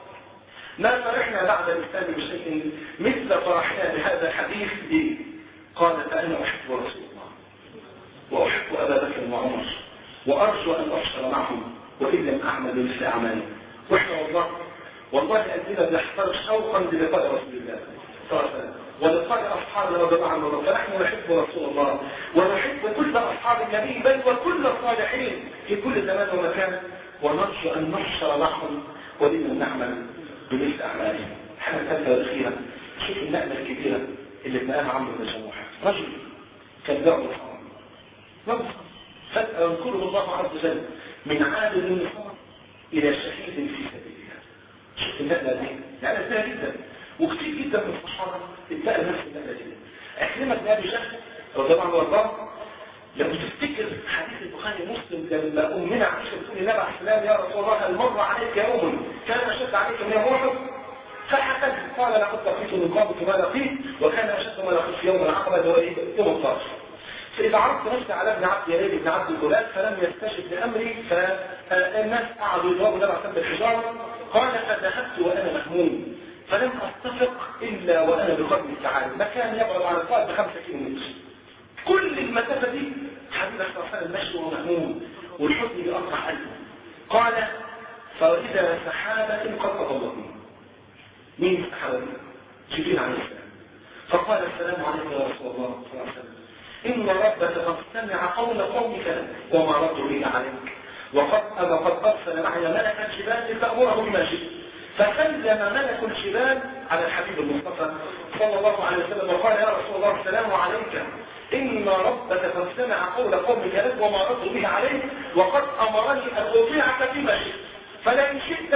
ما فرحنا بعد الاسلام بشيء مثل فرحنا بهذا الحديث به قال فانا احب رسول الله واحب ابا بكر وعمر وارجو ان ابشر معهم وان لم اعمل بمثل اعمالي واحنا والله والله قلبنا بيحترق شوقا للقاء رسول الله صلى الله عليه وسلم ولقاء اصحابنا رضي الله عنهم فنحن نحب رسول الله ونحب كل اصحاب النبي بل وكل الصالحين في كل زمان ومكان ونرجو ان نحشر معهم ولم نعمل بمثل اعمالهم الحاجه الثالثه والاخيره شوف النقله الكبيره اللي اتنقلها عمرو بن جموح رجل كان له نصر فجاه ينقله الله عز وجل من عالم النصارى الى شهيد في سبيل الله شوف النقله دي نقله سهله جدا وكثير جدا من الصحابه اتقى نفس النقله دي اكلمك بن ابي جهل رضي الله عنه وارضاه لو تفتكر حديث البخاري ومسلم لما امنا عائشه تقول للنبي عليه السلام يا رسول الله هل مر عليك يوم كان اشد عليك من يوم احد فحكت قال لقد لقيت من قبلك ما لقيت وكان اشد ما لقيت في يوم العقبه اللي هو ايه يوم الطرف فاذا عرضت نفسي على ابن عبد يليل بن عبد الجلال فلم يستجب لامري فالناس قعدوا يضربوا النبي عليه بالحجاره قال فذهبت وانا مهموم فلم اتفق الا وانا بقدر تعالى مكان يبعد عن الطائف بخمسة كيلو متر كل المسافه دي حبيب صلى الله عليه وسلم مشي ومهموم والحزن بأقطع قلبه قال فإذا سحابة قد أضلتني مين السحابة جبريل عليه السلام فقال السلام عليكم يا رسول الله صلى الله عليه وسلم إن ربك قد سمع قول قومك وما ردوا به عليك وقد أما قد أرسل معي ملك الجبال لتأمره بما شئت فسلم ملك الجبال على الحبيب المصطفى صلى الله عليه وسلم وقال يا رسول الله السلام عليك إن ربك قد سمع قول قومك لك وما ردوا به عليك وقد أمرني أن أطيعك فيما شئت فلئن شئت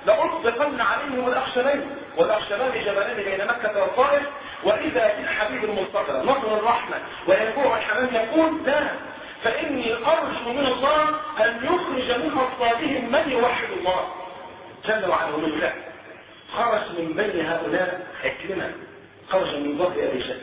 لأطلقن عليهم الأخشبين والأخشبان جبلان بين مكة والطائف وإذا في الحبيب المصطفى نصر الرحمة وينبوع الحمام يقول لا فإني أرجو من الله أن يخرج من أصلابهم من يوحد الله جل وعلا ومن الله خرج من بين هؤلاء عكرمة خرج من ظهر أبي جهل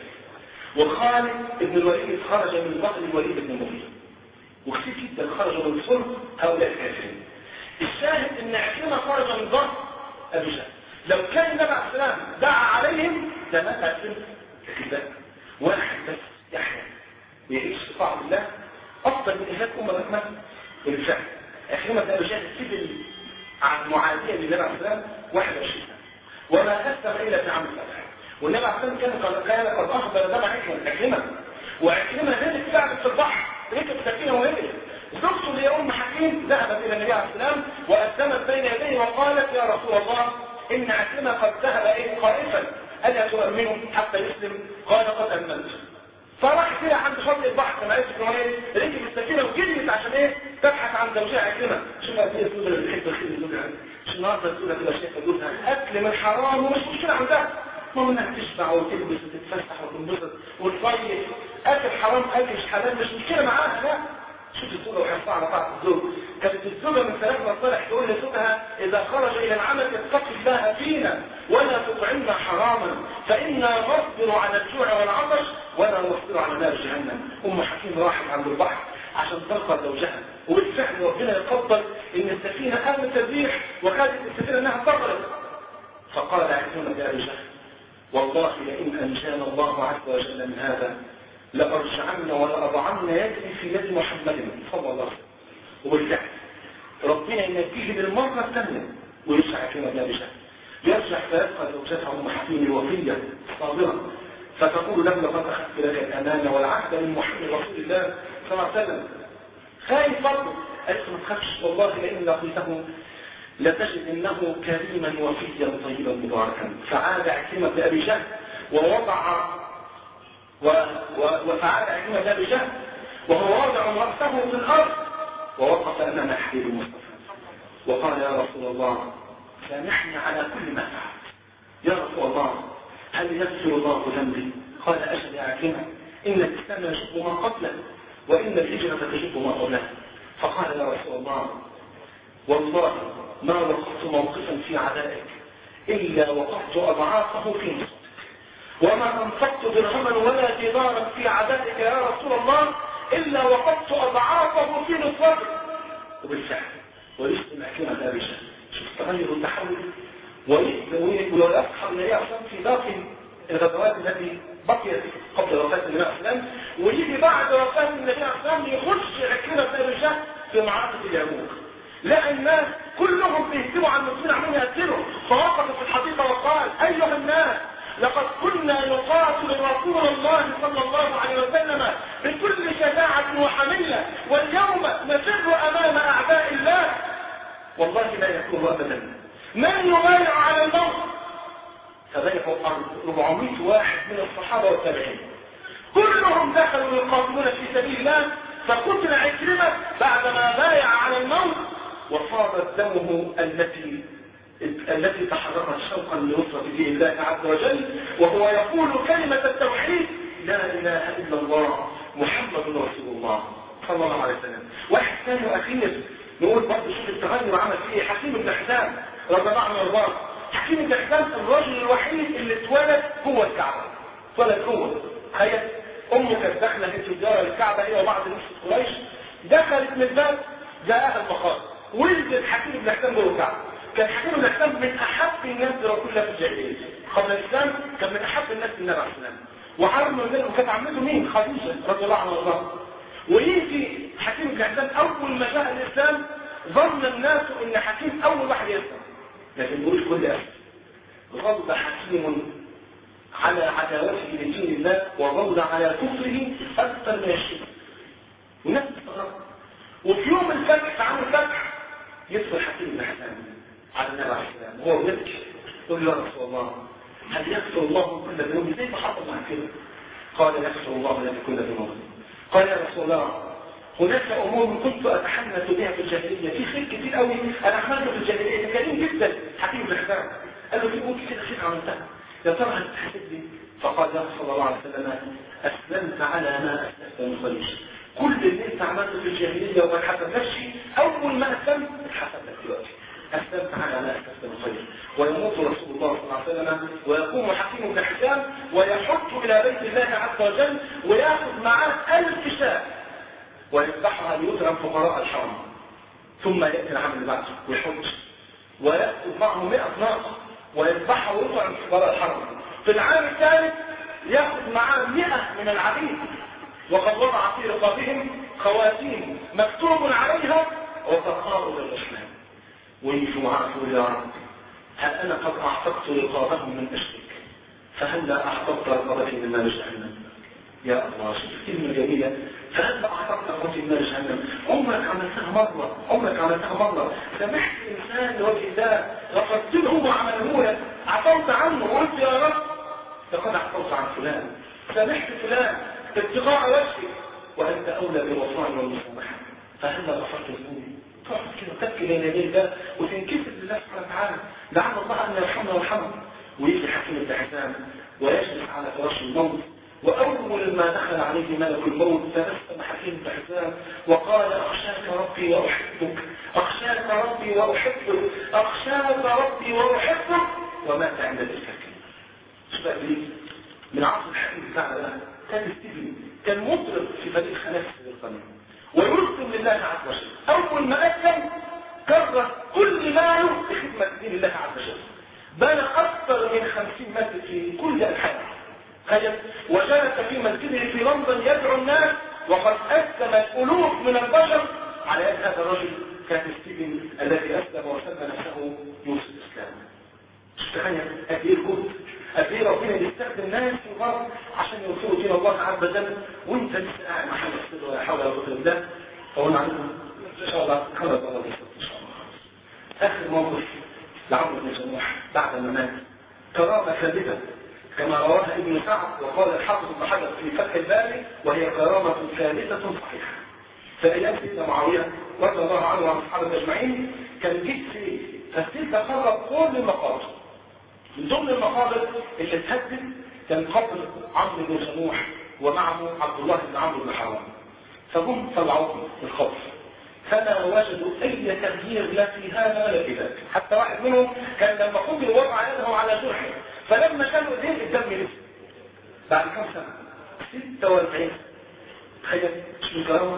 وخالد بن الوليد خرج من ظهر الوليد بن المغيرة وكثير جدا خرجوا من صلب هؤلاء الكافرين الشاهد ان عكرمة خرج من ظهر ابي جهل لو كان النبي عليه السلام دعا عليهم لمات عكرمة لكن لا واحد بس يحيى ويعيش في طاعة الله افضل من اهلاك امه بكمل بالفعل عكرمة بن ابي جهل سجل عن معادية للنبي عليه السلام 21 سنة وما أسلم إلا في عام الفتح والنبي عليه السلام كان قد كان قد أخبر دم عكرمة وعكرمة ذلك فعل في البحر ركب سفينة وهرب زوجته اللي هي ام حكيم ذهبت الى النبي عليه السلام واسلمت بين يديه وقالت يا رسول الله ان عكرمة قد ذهب ايه خائفا الا تؤمنه حتى يسلم قال قد امنت فراح كده عند شاطئ البحر كما قالت ايه ركب السفينه وجريت عشان ايه تبحث عن زوجها عكرمه شوف قد ايه الزوجه اللي بتحب الخير زوجها مش النهارده الزوجه تبقى شايفه جوزها اكل من حرام ومش مشكله عندها المهم انها تشبع وتلبس وتتفسح وتنبسط وتصيف اكل حرام اكل مش حلال مش مشكله معاها لا شوف الزوجة وحرصها على طاعة الزوج كانت الزوجة من ثلاثة الصالح تقول لزوجها إذا خرج إلى العمل اتق الله فينا ولا تطعمنا حراما فإنا نصبر على الجوع والعطش ولا نصبر على نار جهنم أم حكيم راحت عند البحر عشان تلقى زوجها وبالفعل ربنا يقدر إن السفينة قامت تزيح وكانت السفينة إنها تغرق فقال عكرمة يا رجال والله لئن أنجانا الله عز وجل من هذا لأرجعن ولأضعن يدي في يد محمد صلى الله عليه وسلم وبالفعل ربنا ينجيه بالمرة الثانية ويرجع كما لا بشأن يرجع فيبقى زوجته أم حكيم الوفية صابرة فتقول له لقد أخذت لك الأمانة والعهد من محمد رسول الله صلى الله عليه وسلم خايف برضه قالت ما تخافش والله لئن لقيته لتجد انه كريما وفيا طيبا مباركا فعاد عكرمة بأبي جهل ووضع و... و... وفعاد عكرمة بأبي جهل وهو واضع رأسه في الأرض ووقف أمام حبيب المصطفى وقال يا رسول الله سامحني على كل ما فعلت يا رسول الله هل يغفر الله ذنبي قال أجل يا عكرمة إن الإسلام يجب ما قبله وإن الهجرة تجب ما قبله فقال يا رسول الله والله ما وقفت موقفا في عدائك إلا وقفت أضعافه في نصرتك وما أنفقت درهما ولا دينارا في عدائك يا رسول الله إلا وقفت أضعافه في نصرتك وبالفعل ويسلم أكلمة أبي شهر شوف التغير والتحول ويفحر النبي عليه في باقي الغزوات التي بقيت قبل وفاة النبي عليه السلام ويجي بعد وفاة النبي عليه السلام يخش عكرمة أبي شهر في معركة اليرموك لقى الناس كلهم بيهتموا عن المسلمين عمالين يقتلوا فوقف في الحقيقة وقال أيها الناس لقد كنا نقاتل رسول الله صلى الله عليه وسلم بكل شجاعة وحمية واليوم نفر أمام أعداء الله والله لا يكون أبدا من يبايع على الموت فبايعوا 400 واحد من الصحابة والتابعين كلهم دخلوا يقاتلون في سبيل الله فقتل عكرمة بعدما بايع على الموت وصارت دمه التي التي تحركت شوقا لنصرة دين الله عز وجل وهو يقول كلمة التوحيد لا إله إلا الله محمد رسول الله صلى الله عليه وسلم واحد ثاني وأخير نقول برضه شوف التغير عمل فيه حكيم بن حسام رضي الله عنه وارضاه حكيم بن حسام الرجل الوحيد اللي اتولد هو الكعبة اتولد هو تخيل امه كانت داخله في زياره للكعبه هي وبعض ناس قريش دخلت من الباب جاءها المخاض ولدت حكيم بن حسام جوه الكعبه كان حكيم بن حسام من احب الناس لرسول الله في الجاهليه قبل الاسلام كان من احب الناس للنبي عليه السلام وعرض من وكانت عمته مين خديجه رضي الله عنها وارضاها ويجي حكيم بن حسام اول ما جاء الاسلام ظن الناس ان حكيم اول واحد يسلم لكن مش كل اسف غضب حكيم على عداوته لدين الله وظل على كفره اكثر من الشرك والناس تستغرب وفي يوم الفتح في عام الفتح يدخل حكيم بن حسام على النبي عليه السلام وهو يبكي يقول له يا رسول الله هل يغفر الله كل ذنوب زي ما حصل مع كده قال يغفر الله لك كل ذنوب قال يا رسول الله هناك امور كنت اتحنث بها في الجاهليه في خير كتير قوي انا عملته في الجاهليه كريم جدا حكيم الحسام قال له في امور كتير خير عملتها يا ترى هل تحسب لي فقال يا صلى الله عليه وسلم اسلمت على ما اسلمت من خليج كل اللي انت عملته في الجاهليه وما حسبناش اول ما اسلمت اتحسب لك دلوقتي أسلمت على ما أسلمت من خير ويموت رسول الله صلى الله عليه وسلم ويقوم حكيم بن حسام ويحج إلى بيت الله عز وجل ويأخذ معاه ألف شاة ويذبحها ليكرم فقراء الحرم ثم يأتي العام اللي بعده ويحج ويأخذ معه 100 ناقة ويذبحها ويطعم فقراء الحرم في العام الثالث يأخذ معاه 100 من العبيد وقد وضع في رقابهم خواتيم مكتوب عليها وتقارب الإسلام ويجوا معاه يقول يا رب هل أنا قد أعتقت رقابهم من أجلك فهل لا أعتقت رقابتي من نار جهنم يا الله شوف كلمة جميلة فهل لا أعتقت رقابتي من نار جهنم عمرك عملتها مرة عمرك عملتها مرة سمحت إنسان لوجه الله غفرت له وعمله لك عفوت عنه وقلت يا رب لقد عفوت عن فلان سامحت فلان ابتغاء وجهك وأنت أولى بالوفاء والمسامحة فهل لا غفرت ذنوبي تقعد كده تبكي بين يدي الله وتنكسر لله سبحانه وتعالى لعل الله ان يرحمنا ويرحمه ويجي حكيم بن حسام ويجلس على فراش الموت واول ما دخل عليه ملك الموت تبسم حكيم بن حسام وقال اخشاك ربي واحبك اخشاك ربي واحبك اخشاك ربي واحبك ومات عند تلك الكلمه شو بقى ليه؟ من عصر الحكيم بتاعنا ده كان ستيفن كان مطرب في فريق خلاف القانون ويسلم لله عز وجل اول ما اسلم كرر كل ماله لخدمه دين الله عز وجل بنى اكثر من خمسين مسجد في كل انحاء تخيل وجلس في مسجده في لندن يدعو الناس وقد اسلم الالوف من البشر على يد هذا الرجل كان ستيفن الذي اسلم وسمى نفسه يوسف الاسلام تخيل قد ايه الجهد قد ايه ربنا بيستخدم ناس في الارض عشان يوصلوا دين الله عز وجل وانت لسه قاعد مع حاجه ولا حول ولا قوه الا بالله فقلنا عليكم ان شاء الله خلص الله ان شاء الله اخر موقف لعمرو بن جموح بعد ما مات كرامه ثابته كما رواها ابن سعد وقال الحافظ بن حجر في فتح الباري وهي كرامه ثابته صحيحه فايام سيدنا معاويه رضي الله عنه وعن الصحابه اجمعين كان جيت في فالسيد قرب كل المقابر من ضمن المقابر اللي اتهدد كان قبر عمرو بن جموح ومعه عبد الله بن عمرو بن حرام فهم طلعوهم الخبر فما وجدوا اي تغيير لا في هذا ولا في ذاك حتى واحد منهم كان لما قبل وضع يده على جرحه فلما شالوا ايديه الدم نزل بعد كم سنه 46 تخيل مش من كرامه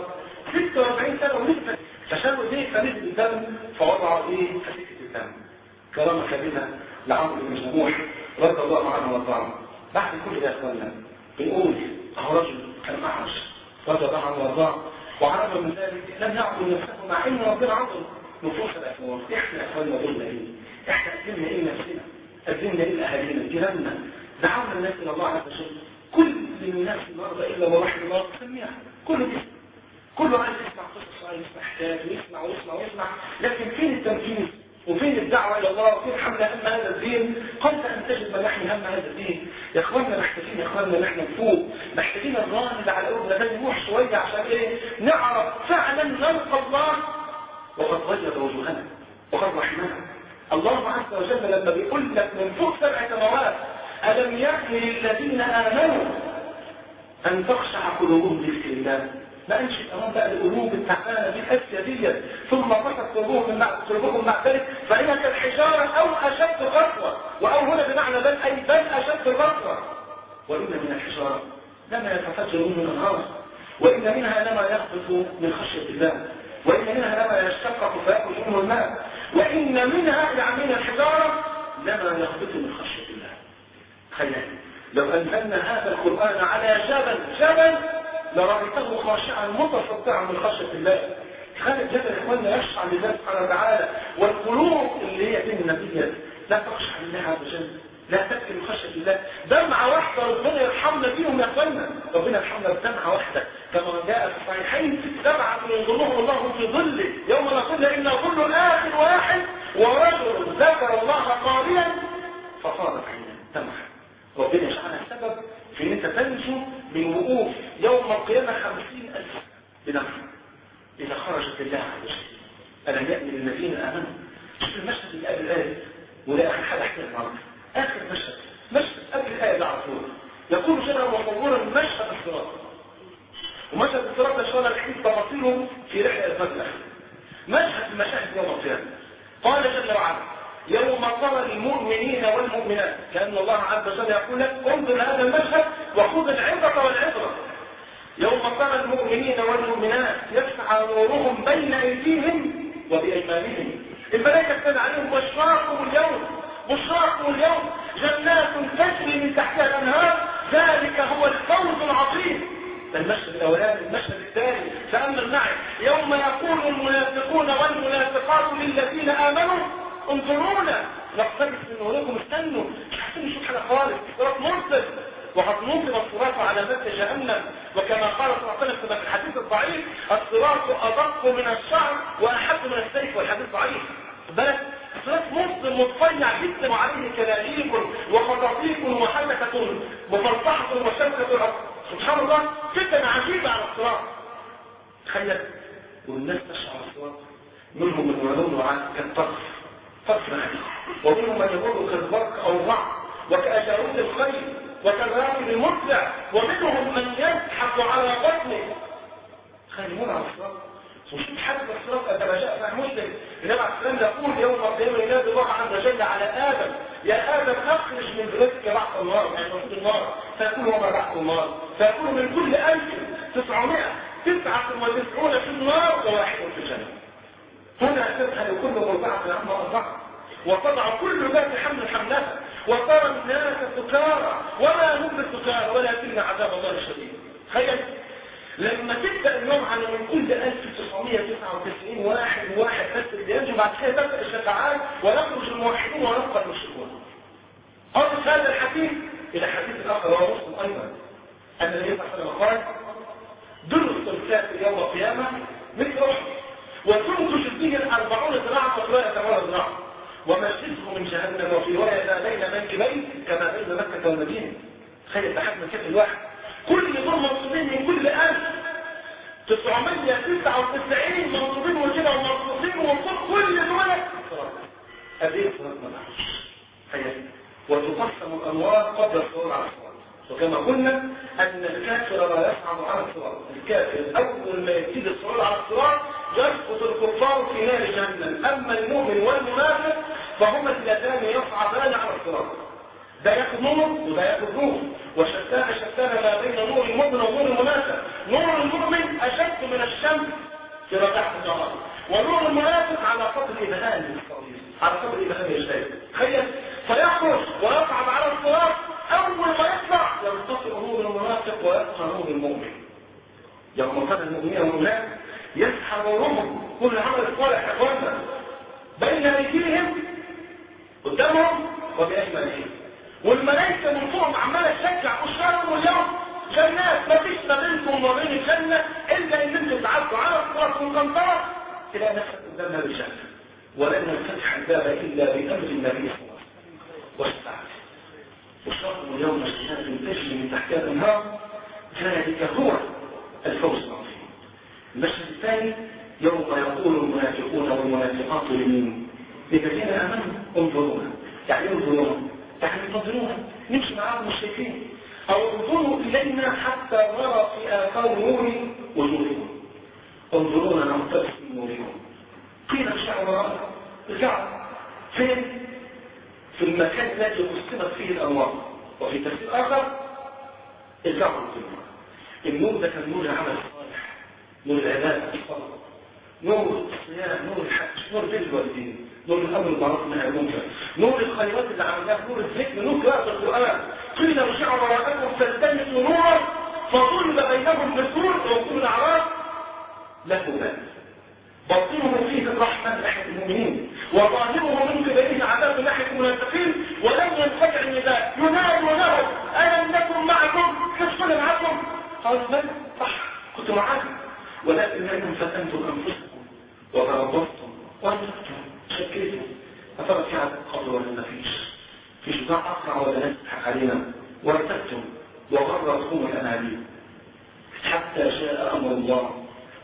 46 سنه ونزل فشالوا ايديه فنزل الدم فوضعوا ايديه فسكت الدم كرامه كبيره لعمرو بن جموح رضي الله عنه وارضاه بعد كل ده يا اخوانا بنقول اهو رجل كان اعرج رضي الله عنه وارضاه وعرف من ذلك لم يعبد نفسه مع ان ربنا عطل نفوس الاخوان احنا اخواننا قلنا ايه احنا قدمنا ايه نفسنا قدمنا ايه لاهالينا جيراننا دعونا الناس الى الله عز وجل كل الناس النهارده الا ما رحم الله سميها كله بيسمع كله عايز يسمع قصص وعايز يسمع حكايات ويسمع ويسمع ويسمع لكن فين التنفيذ وفين الدعوة إلى الله وفين حمل هم هذا الدين قبل أن تجد من نحن هم هذا الدين يا إخواننا محتاجين يا إخواننا نحن نفوق محتاجين الرامد على قلوبنا ده نروح شوية عشان إيه نعرف فعلا نلقى الله وقد غير وجوهنا وقد رحمنا الله عز وجل لما بيقول لك من فوق سبع سماوات ألم يكن للذين آمنوا أن تخشع قلوبهم لذكر الله ما قالش كمان بقى القلوب التعبانه دي الاسيا ديت ثم قصت قلوبهم من بعد قلوبهم مع ذلك فهي كالحجاره او اشد قسوه واو هنا بمعنى بل اي بل اشد قسوه وان من الحجاره لما يتفجر منه الانهار وان منها لما يهبط من خشيه الله وان منها لما يشتقق فيخرج منه الماء وان منها يعني من الحجاره لما يهبط من خشيه الله تخيل لو انزلنا هذا القران على جبل جبل لرأيته خاشعا متصدعا من خشية الله خالد جبل اخواننا يخشع لله سبحانه وتعالى والقلوب اللي هي بين النبي لا تخشع لله عز وجل لا تبكي من خشية الله دمعة واحدة ربنا يرحمنا فيهم يا اخوانا ربنا يرحمنا بدمعة واحدة كما جاء في الصحيحين سبعة يظلهم الله في ظله يوم نقول إن ظل آخر واحد ورجل ذكر الله قارئا فصارت عينه دمعة ربنا يجعلها سبب في ان انت تنجو من وقوف يوم القيامة خمسين ألف بدمعة فخرجت الله عز وجل ألم يأتي للذين آمنوا شوف المشهد اللي قبل الآية وده آخر حاجة أحكيها النهارده آخر مشهد مشهد قبل الآية ده على طول يقول شبه مصورا مشهد الصراط ومشهد الصراط ده شغل الحديث تفاصيله في رحلة الفجر مشهد المشاهد يوم القيامة قال جل وعلا يوم ترى المؤمنين والمؤمنات كأن الله عز وجل يقول لك انظر هذا المشهد وخذ العبرة والعبرة يوم ترى المؤمنين والمؤمنات يسعى نورهم بين أيديهم وبأيمانهم الملائكة تنادى عليهم بشراكم اليوم بشراكم اليوم جنات تجري من تحتها الأنهار ذلك هو الفوز العظيم ده المشهد الأولاني المشهد الثاني تأمل معي يوم يقول المنافقون والمنافقات للذين آمنوا انظرونا نقتبس من نوركم استنوا مش عارفين نشوف حاجة خالص صراط مرسل وقد نصب الصراط على مد جهنم وكما قال صلى الله عليه وسلم في الحديث الضعيف الصراط أدق من الشعر وأحب من السيف والحديث ضعيف بالك الصراط مرسل متفيع جدا وعليه كلاليب وخطاطيف وحلكة مفرطحة وشبكة سبحان الله فتن عجيبة على الصراط تخيل والناس تشعر على الصراط منهم من يلون كالطرف طرف ومنهم من يمر كالبرق او الرعد وكأجاروت الخيل وكالراكب المسرع ومنهم من يزحف على بطنه خيمون على الصراط وشوف حد الصراط كما جاء في مسلم النبي عليه السلام يقول يوم القيامه ينادي الله عز وجل على ادم يا ادم اخرج من ذريتك بعث النار يعني موجود النار فيقول وما بعث النار فيقول من كل 1900 تسعة وتسعون في النار وواحد في الجنة هنا تذهل كل مرضعة عما أرضعت وتضع كل ذات حمل حملها وترى الناس سكارى وما هم بالسكارى ولكن عذاب الله شديد تخيل لما تبدا اليوم على من كل 1999 واحد واحد بس اللي ينجو بعد كده تبدا الشفاعات ويخرج الموحدون ويبقى المشركون أرد هذا الحديث إلى حديث الآخر وهو مسلم أيضا أن النبي صلى الله عليه وسلم قال درس الكافر يوم القيامة مثل أحد وتنتج فيه الأربعون ذراعا وفي رواية ثمان ذراعا ومسجده من جهنم وفي رواية ما بين منكبين كما بين مكة والمدينة تخيل بحجم الكف الواحد كل دول منصوبين من كل ألف 999 منصوبين وكده ومنصوبين وفوق كل دول هذه الصلاة ما وتقسم الأنوار قبل الصلاة على الصلاة وكما قلنا أن الكافر لا يصعد على الصراط الكافر أول ما يبتدي الصعود على الصراط يسقط الكفار في نار جهنم أما المؤمن والمنافق فهما اللذان يصعدان على الصراط ده ياخد نور وده ياخد نور وشتان شتان ما بين نور المؤمن ونور المنافق نور المؤمن أشد من الشمس في رجعة النهار ونور المنافق على قدر إبهام على قدر إبهام الشيء تخيل فيخرج ويصعد على الصراط أول ما يطلع ينتصر نور المنافق ويبقى نور المؤمن يوم قال المؤمنين والمؤمنات يسحى نورهم كل عمل صالح اخوانا بين ايديهم قدامهم وبأيمانهم والملائكة من فوقهم عمالة تشجع بشرارهم اليوم جنات ما فيش ما بينكم وبين الجنة إلا إن أنتم تعدوا على الصراط والقنطرة تلاقي نفسك قدامنا بالجنة ولن نفتح الباب إلا بأمر النبي صلى الله عليه وسلم والسعادة وشرطوا يوم القيامة تجري من تحتها الانهار ذلك هو الفوز العظيم المشهد الثاني يوم يقول المنافقون والمنافقات لمين للذين امنوا انظرونا يعني انظرونا يعني انتظرونا نمشي معاهم مش شايفين او انظروا الينا حتى نرى في اثار نور وجوههم انظرونا نقتبس من نورهم قيل ارجعوا وراءنا ارجعوا فين في المكان الذي قسمت فيه الأنوار وفي تفسير آخر ارجعوا الظلم النور ده كان نور العمل الصالح نور العبادة الصلاة نور الصيام نور الحج نور بر الوالدين نور الأمر بالمعروف والنهي عن المنكر نور الخيرات اللي عملناها نور الذكر نور قراءة القرآن قيل ارجعوا وراءكم فالتمسوا نورا فضرب بينهم بسور ويقول الأعراف له باب باطنه فيه الرحمة ناحية المؤمنين وظاهره من قبله عذاب ناحية المنافقين ولم ينفجع النداء ينادي ونهر ألم نكن معكم كيف معكم قالوا بلى صح كنت معاكم ولكن لكم فتنتم أنفسكم وتربصتم وانتم شكيتم أترى في عذاب قبل ولا ما فيش في شجاع أقرع ولا ناس تضحك علينا وارتبتم وغرتكم الأنابيب حتى شاء أمر الله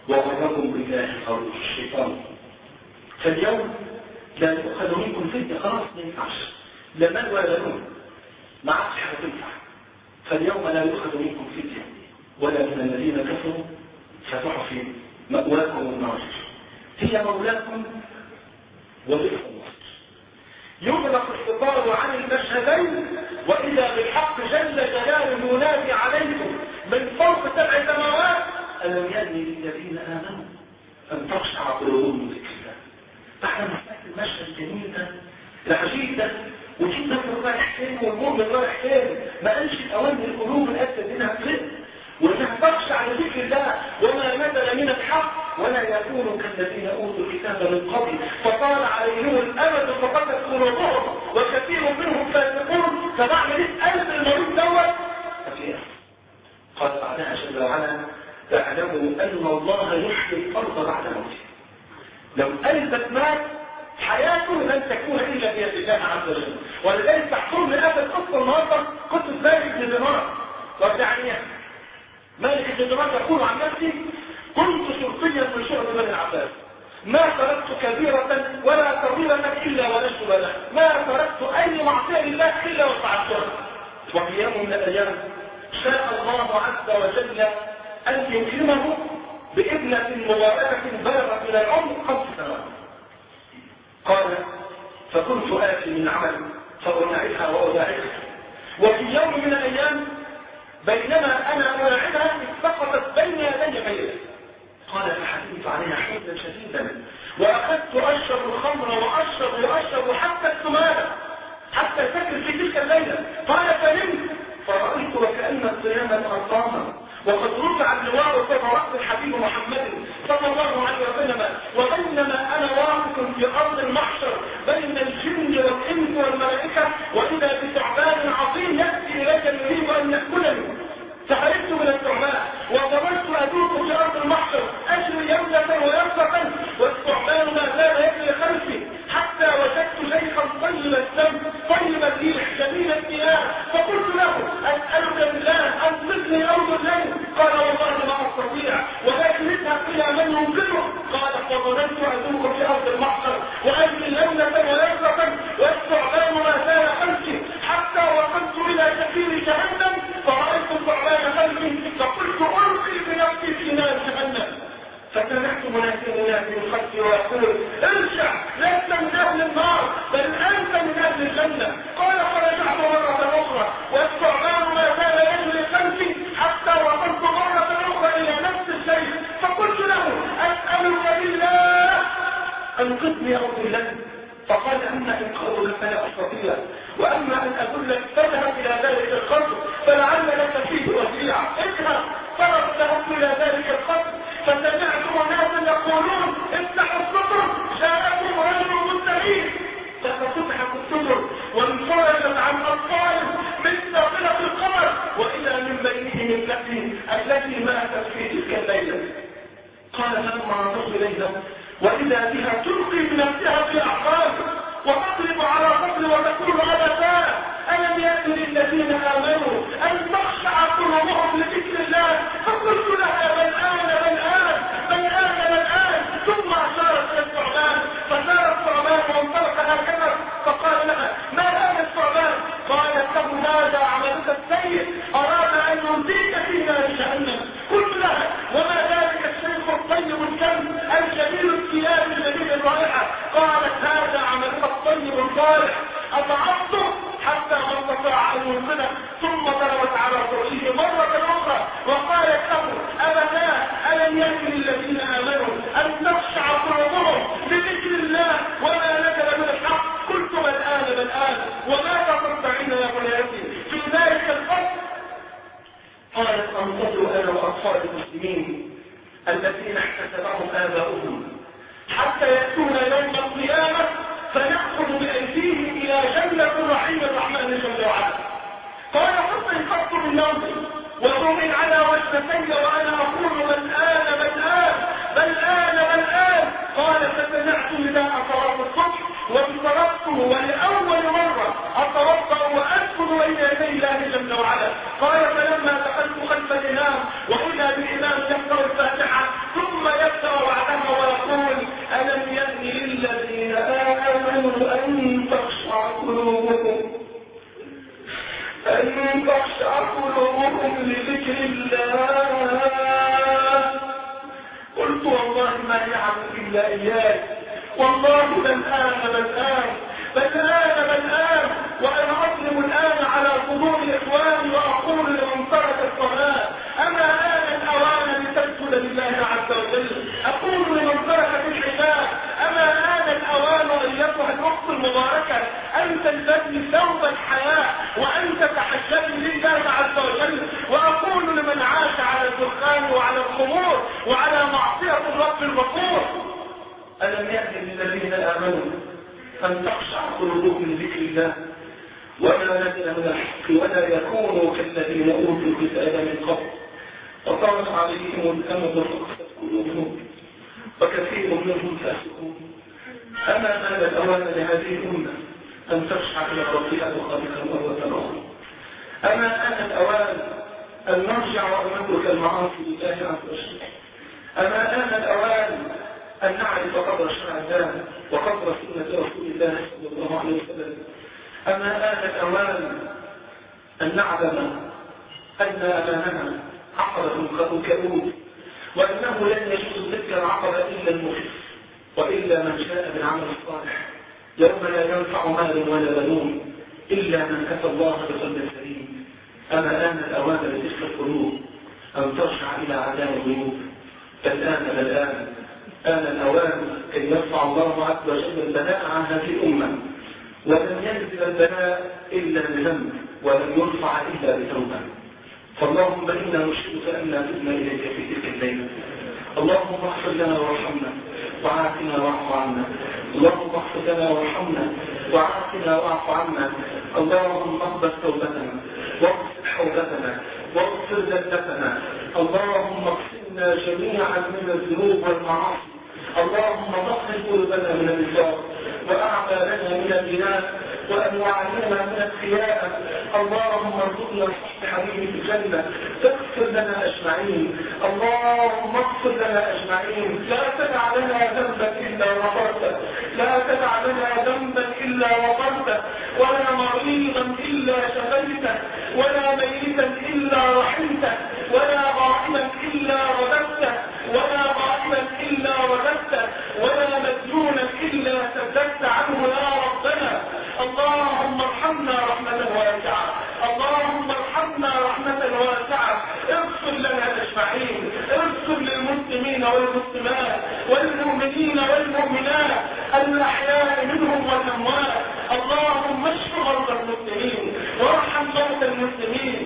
وغركم بالله الغرور الشيطان فاليوم لا تؤخذ منكم فدية خلاص ما ينفعش لا مال ولا بنون ما عادش حاجة تنفع فاليوم لا يؤخذ منكم فدية ولا من الذين كفروا فتحفي مأواكم النار هي مولاكم وبئس المصير يغلق الستار عن المشهدين وإذا بالحق جل جلاله ينادي عليكم من فوق سبع سماوات ألم يأن للذين آمنوا أن تخشع قلوبهم ذكر الله بعد ما سمعت المشهد الجميل ده العجيب ده وجيب نفسه رايح فين والمؤمن رايح فين ما قالش الأوان القلوب الأسد منها فين وانها تخشع لذكر الله وما نزل من الحق ولا يكونوا كالذين اوتوا الكتاب من قبل فطال عليهم الامد فقدت قلوبهم وكثير منهم فاسقون فبعمل ايه قلب المريض دوت ففي قال بعدها جل وعلا فاعلموا ان الله يحيي الارض بعد موتها لو قلبك مات حياته لن تكون الا بيد الله عز وجل ولذلك تحكم لأبد قصه النهارده قصه مالك بن دينار طب يعني مالك بن دينار يقول عن نفسي كنت شرطيا من شرط بني العباس ما تركت كبيرة ولا صغيرة إلا ونشت لها ما تركت أي معصية لله إلا وفعلتها وفي يوم من الأيام شاء الله عز وجل أن يكرمه بابنة مباركة بلغت من العمر خمس سنوات قال فكنت آتي من عمل فأنعدها وأداعبها وفي يوم من الأيام بينما أنا ألاعبها سقطت بين يدي ميلة قال فحزنت عليها حزنا شديدا وأخذت أشرب الخمر وأشرب وأشرب حتى السمانة حتى سكر في تلك الليلة قال فنمت فرأيت وكأن الصيام أرقاما وقد رفع اللواء فوق رأس الحبيب محمد صلى الله عليه وسلم وبينما أنا واقف في أرض المحشر بين الجن والإنس والملائكة وإذا بثعبان عظيم يأتي إليك يريد أن يأكلني فحرمت من الثعبان وظللت أدوق في أرض المحشر أجري يمنة ويمسة والثعبان ما زال يجري خلفي حتى وجدت شيخا طيب الدم طيب الريح جميل الثياب فقلت له أسألك بالله أنصفني أرض الليل قال والله ما أستطيع ولكن اذهب إلى من ينقذه قال فظللت أدوق في أرض المحشر وأجري يمنة ويمسة والثعبان ما زال خلفي حتى وصلت إلى شفير جهنم فرأيت الثعبان خلفي فقلت ألقي بنفسي في نار جهنم فسمعت منادي منادي من خلفي ويقول ارجع لست من اهل النار بل انت من اهل الجنه قال فرجعت مره اخرى والثعبان ما زال يجري خلفي حتى وصلت مره اخرى الى نفس الشيء فقلت له اسالك بالله انقذني او بالله فقال اما انقاذك فلا استطيع واما ان ادلك فاذهب الى ذلك القصر فلعل لك فيه وسيعه اذهب فذهبت الى ذلك القصر فسمعت ناسا يقولون افتحوا السطر جاءكم رجل مستعين ففتحت السطر وانفرجت عن اطفال من ساقلة القمر واذا من بينهم التي التي ماتت في تلك الليله قال فلما نظرت اليها واذا بها تلقي بنفسها في اعقاب وتضرب على فضل وتقول ابدا الم يأتي للذين امنوا ان تخشع قلوبهم لذكر الله فقلت لها بل ان بل ان بل ان بل ان ثم اشارت الى الثعبان فسار الثعبان وانطلق هكذا فقال لها ما هذا الثعبان قالت له ماذا عملك السيء اراد ان ينزيك في نار جهنم قلت لها وما ذلك الشيخ الطيب الكلب الجميل الثياب الجميل الرائحه قالت هذا عملك الطيب الصالح اضعفته حتى ما استطاع ان ينقذه ثم ضربت على فرشه مره اخرى وقالت له ابدا الم يكن للذين امنوا ان تخشع قلوبهم لذكر الله وما نزل من الحق قلت بل ان بل ان وما تستطيعين يا بنيتي في ذلك الفصل قالت انتظر انا واطفال المسلمين الذين احتسبهم اباؤهم حتى ياتون يوم القيامه فنأخذ بأيديهم إلى جنة رحيم الرحمن جل وعلا قال حتى انقضت من نومي وضمن على وجنتي وأنا أقول بل آن بل آن بل آن بل آن قال فسمعت نداء صلاة الصبح وانطلقته ولأول مرة أتوضأ وأدخل بين يدي الله جل وعلا قال فلما دخلت خلف الإمام وإذا بالإمام يقرأ الفاتحة ثم لذكر الله قلت والله ما يعلم إلا إياك والله بل آن بل آن بل آن بل آن وأنا أظلم الآن على صدور إخواني وأقول لمن ترك الصلاة أما آن الأوان لتسجد لله عز وجل أقول لمن ترك الحجاب أما آن الأوان أيتها الأخت المباركة أن تلبسي ثوب الحياة وأن تتحجبي لله عز وجل وأقول لمن عاش على الدخان وعلى الخمور وعلى معصية الرب الغفور ألم يأتي للذين آمنوا أن تخشع قلوبهم لذكر الله وما نزل من الحق ولا يكونوا كالذين أوتوا الكتاب من قبل وطالت عليهم الأمد فقست قلوبهم وكثير منهم فاسقون أما آن الأوان لهذه الأمة أن تخشع إلى ربها وخالقها مرة أخرى أما آن الأوان أن نرجع وأن نترك المعاصي لله عز وجل أما آن الأوان أن نعرف قدر شرع الله وقدر سنة رسول الله صلى الله عليه وسلم أما آن الأوان أن نعلم أن أمامنا عقبة كؤود وأنه لن يجوز ذكر العقبة إلا المخف وإلا من شاء بالعمل الصالح يوم لا ينفع مال ولا بنون إلا من أتى الله بقلب سليم أما آن الأوان لتلك القلوب أن ترجع إلى عداء الغيوب فالآن الآن آن الأوان كي يرفع الله عز وجل البلاء عن هذه الأمة ولم ينزل البلاء إلا بذنب ولم يرفع إلا بتوبة فاللهم إنا نشهدك أننا تبنا إليك في تلك الليلة اللهم اغفر لنا وارحمنا وعافنا واعف عنا اللهم اغفر لنا وارحمنا وعافنا واعف عنا اللهم اقبل توبتنا واغفر حوبتنا واغفر ذنبتنا اللهم اغفرنا جميعا من الذنوب والمعاصي اللهم طهر قلوبنا من النفاق واعمالنا من الجنان وانواعنا من الخيانه اللهم ارزقنا صحب حبيبي في الجنه تغفر لنا اجمعين اللهم اغفر لنا اجمعين لا تدع لنا ذنبا الا غفرته لا تدع لنا ذنبا الا غفرته ولا مريضا الا شفيته ولا ميتا الا رحمته ولا غائبا الا رددته ولا غائبا الا رددته ولا مديونا الا سددت عنه يا ربنا اللهم ارحمنا رحمة واسعة اللهم ارحمنا رحمة واسعة اغفر لنا اجمعين اغفر للمسلمين والمسلمات والمؤمنين والمؤمنات الاحياء منهم والاموات اللهم اشف مرضى المسلمين وارحم موتى المسلمين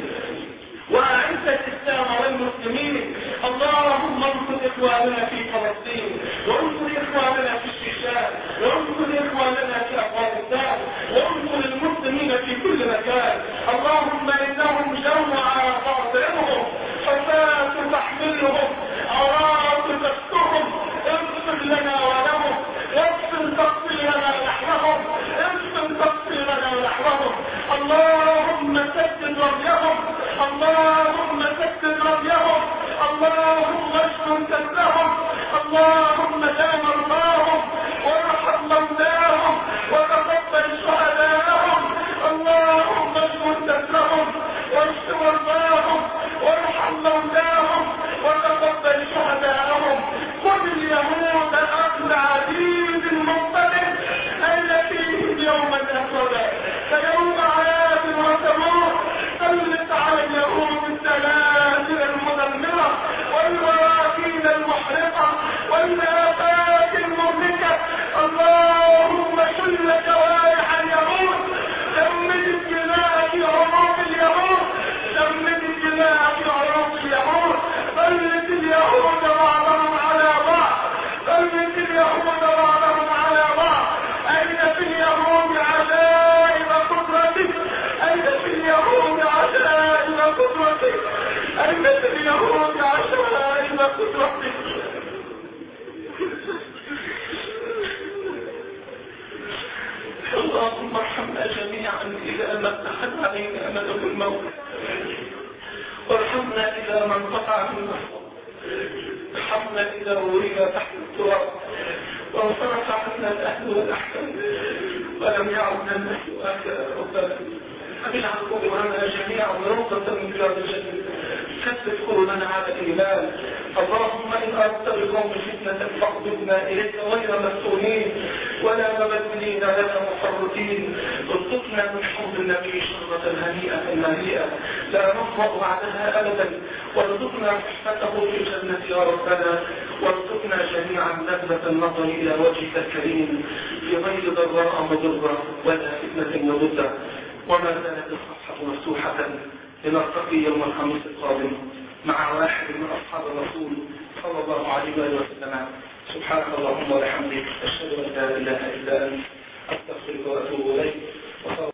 وأعز الإسلام والمسلمين اللهم انصر إخواننا في فلسطين وانصر إخواننا في الشيشان وانصر إخواننا في أفغانستان وانصر المسلمين في كل مكان اللهم إنهم جوع فاطرهم حفاة تحملهم عراة تسترهم اغفر لنا ولهم واغفر تقصيرنا نحوهم اغفر تقصيرنا نحوهم اللهم سدد رميهم اللهم سدد رميهم اللهم اشكر كسرهم اللهم لا مرضاهم وارحم موتاهم وتقبل شهداءهم اللهم اشكر كسرهم واشف مرضاهم وارحم موتاهم وتقبل شهداءهم خذ اليهود اخذ عزيز مقتدر اين فيهم يوما اسودا فيوم عاد وثمود سلط على اليهود السلاسل المدمرة والبراكين المحرقة والنافات المهلكة اللهم شل جوارح اليهود دمد الجلاء في عروق اليهود دمد الجلاء في عروق اليهود بلت اليهود بعضهم على بعض بلت اليهود بعضهم على بعض أين في اليهود عجائب قدرتك أين في اليهود عجائب قدرتك أين في اليهود عجائب قدرتك اللهم ارحمنا جميعا إذا ما أخذ علينا أمله الموت وارحمنا إذا ما انقطع منا ارحمنا إذا ورد تحت التراب وانصرف عنا الأهل والأحسن ولم يعد الناس هكذا ربنا اجعل قبورنا جميعا روضة من رياض الجنة ثبت قلوبنا على الإيمان اللهم إن أردت بقوم فتنة فاقبضنا إليك غير مفتونين ولا مبذلين لنا مفرطين ارزقنا من حب النبي شربة هنيئة مريئة لا نظمأ بعدها أبدا وارزقنا صحبته في الجنة يا ربنا وارزقنا جميعا لذة النظر إلى وجهك الكريم في غير ضراء مضرة ولا فتنة مضرة وما زالت الصفحة مفتوحة لنلتقي يوم الخميس القادم مع واحد من أصحاب الرسول صلى الله عليه وسلم سبحانك اللهم وبحمدك أشهد أن لا إله إلا أنت أستغفرك وأتوب إليك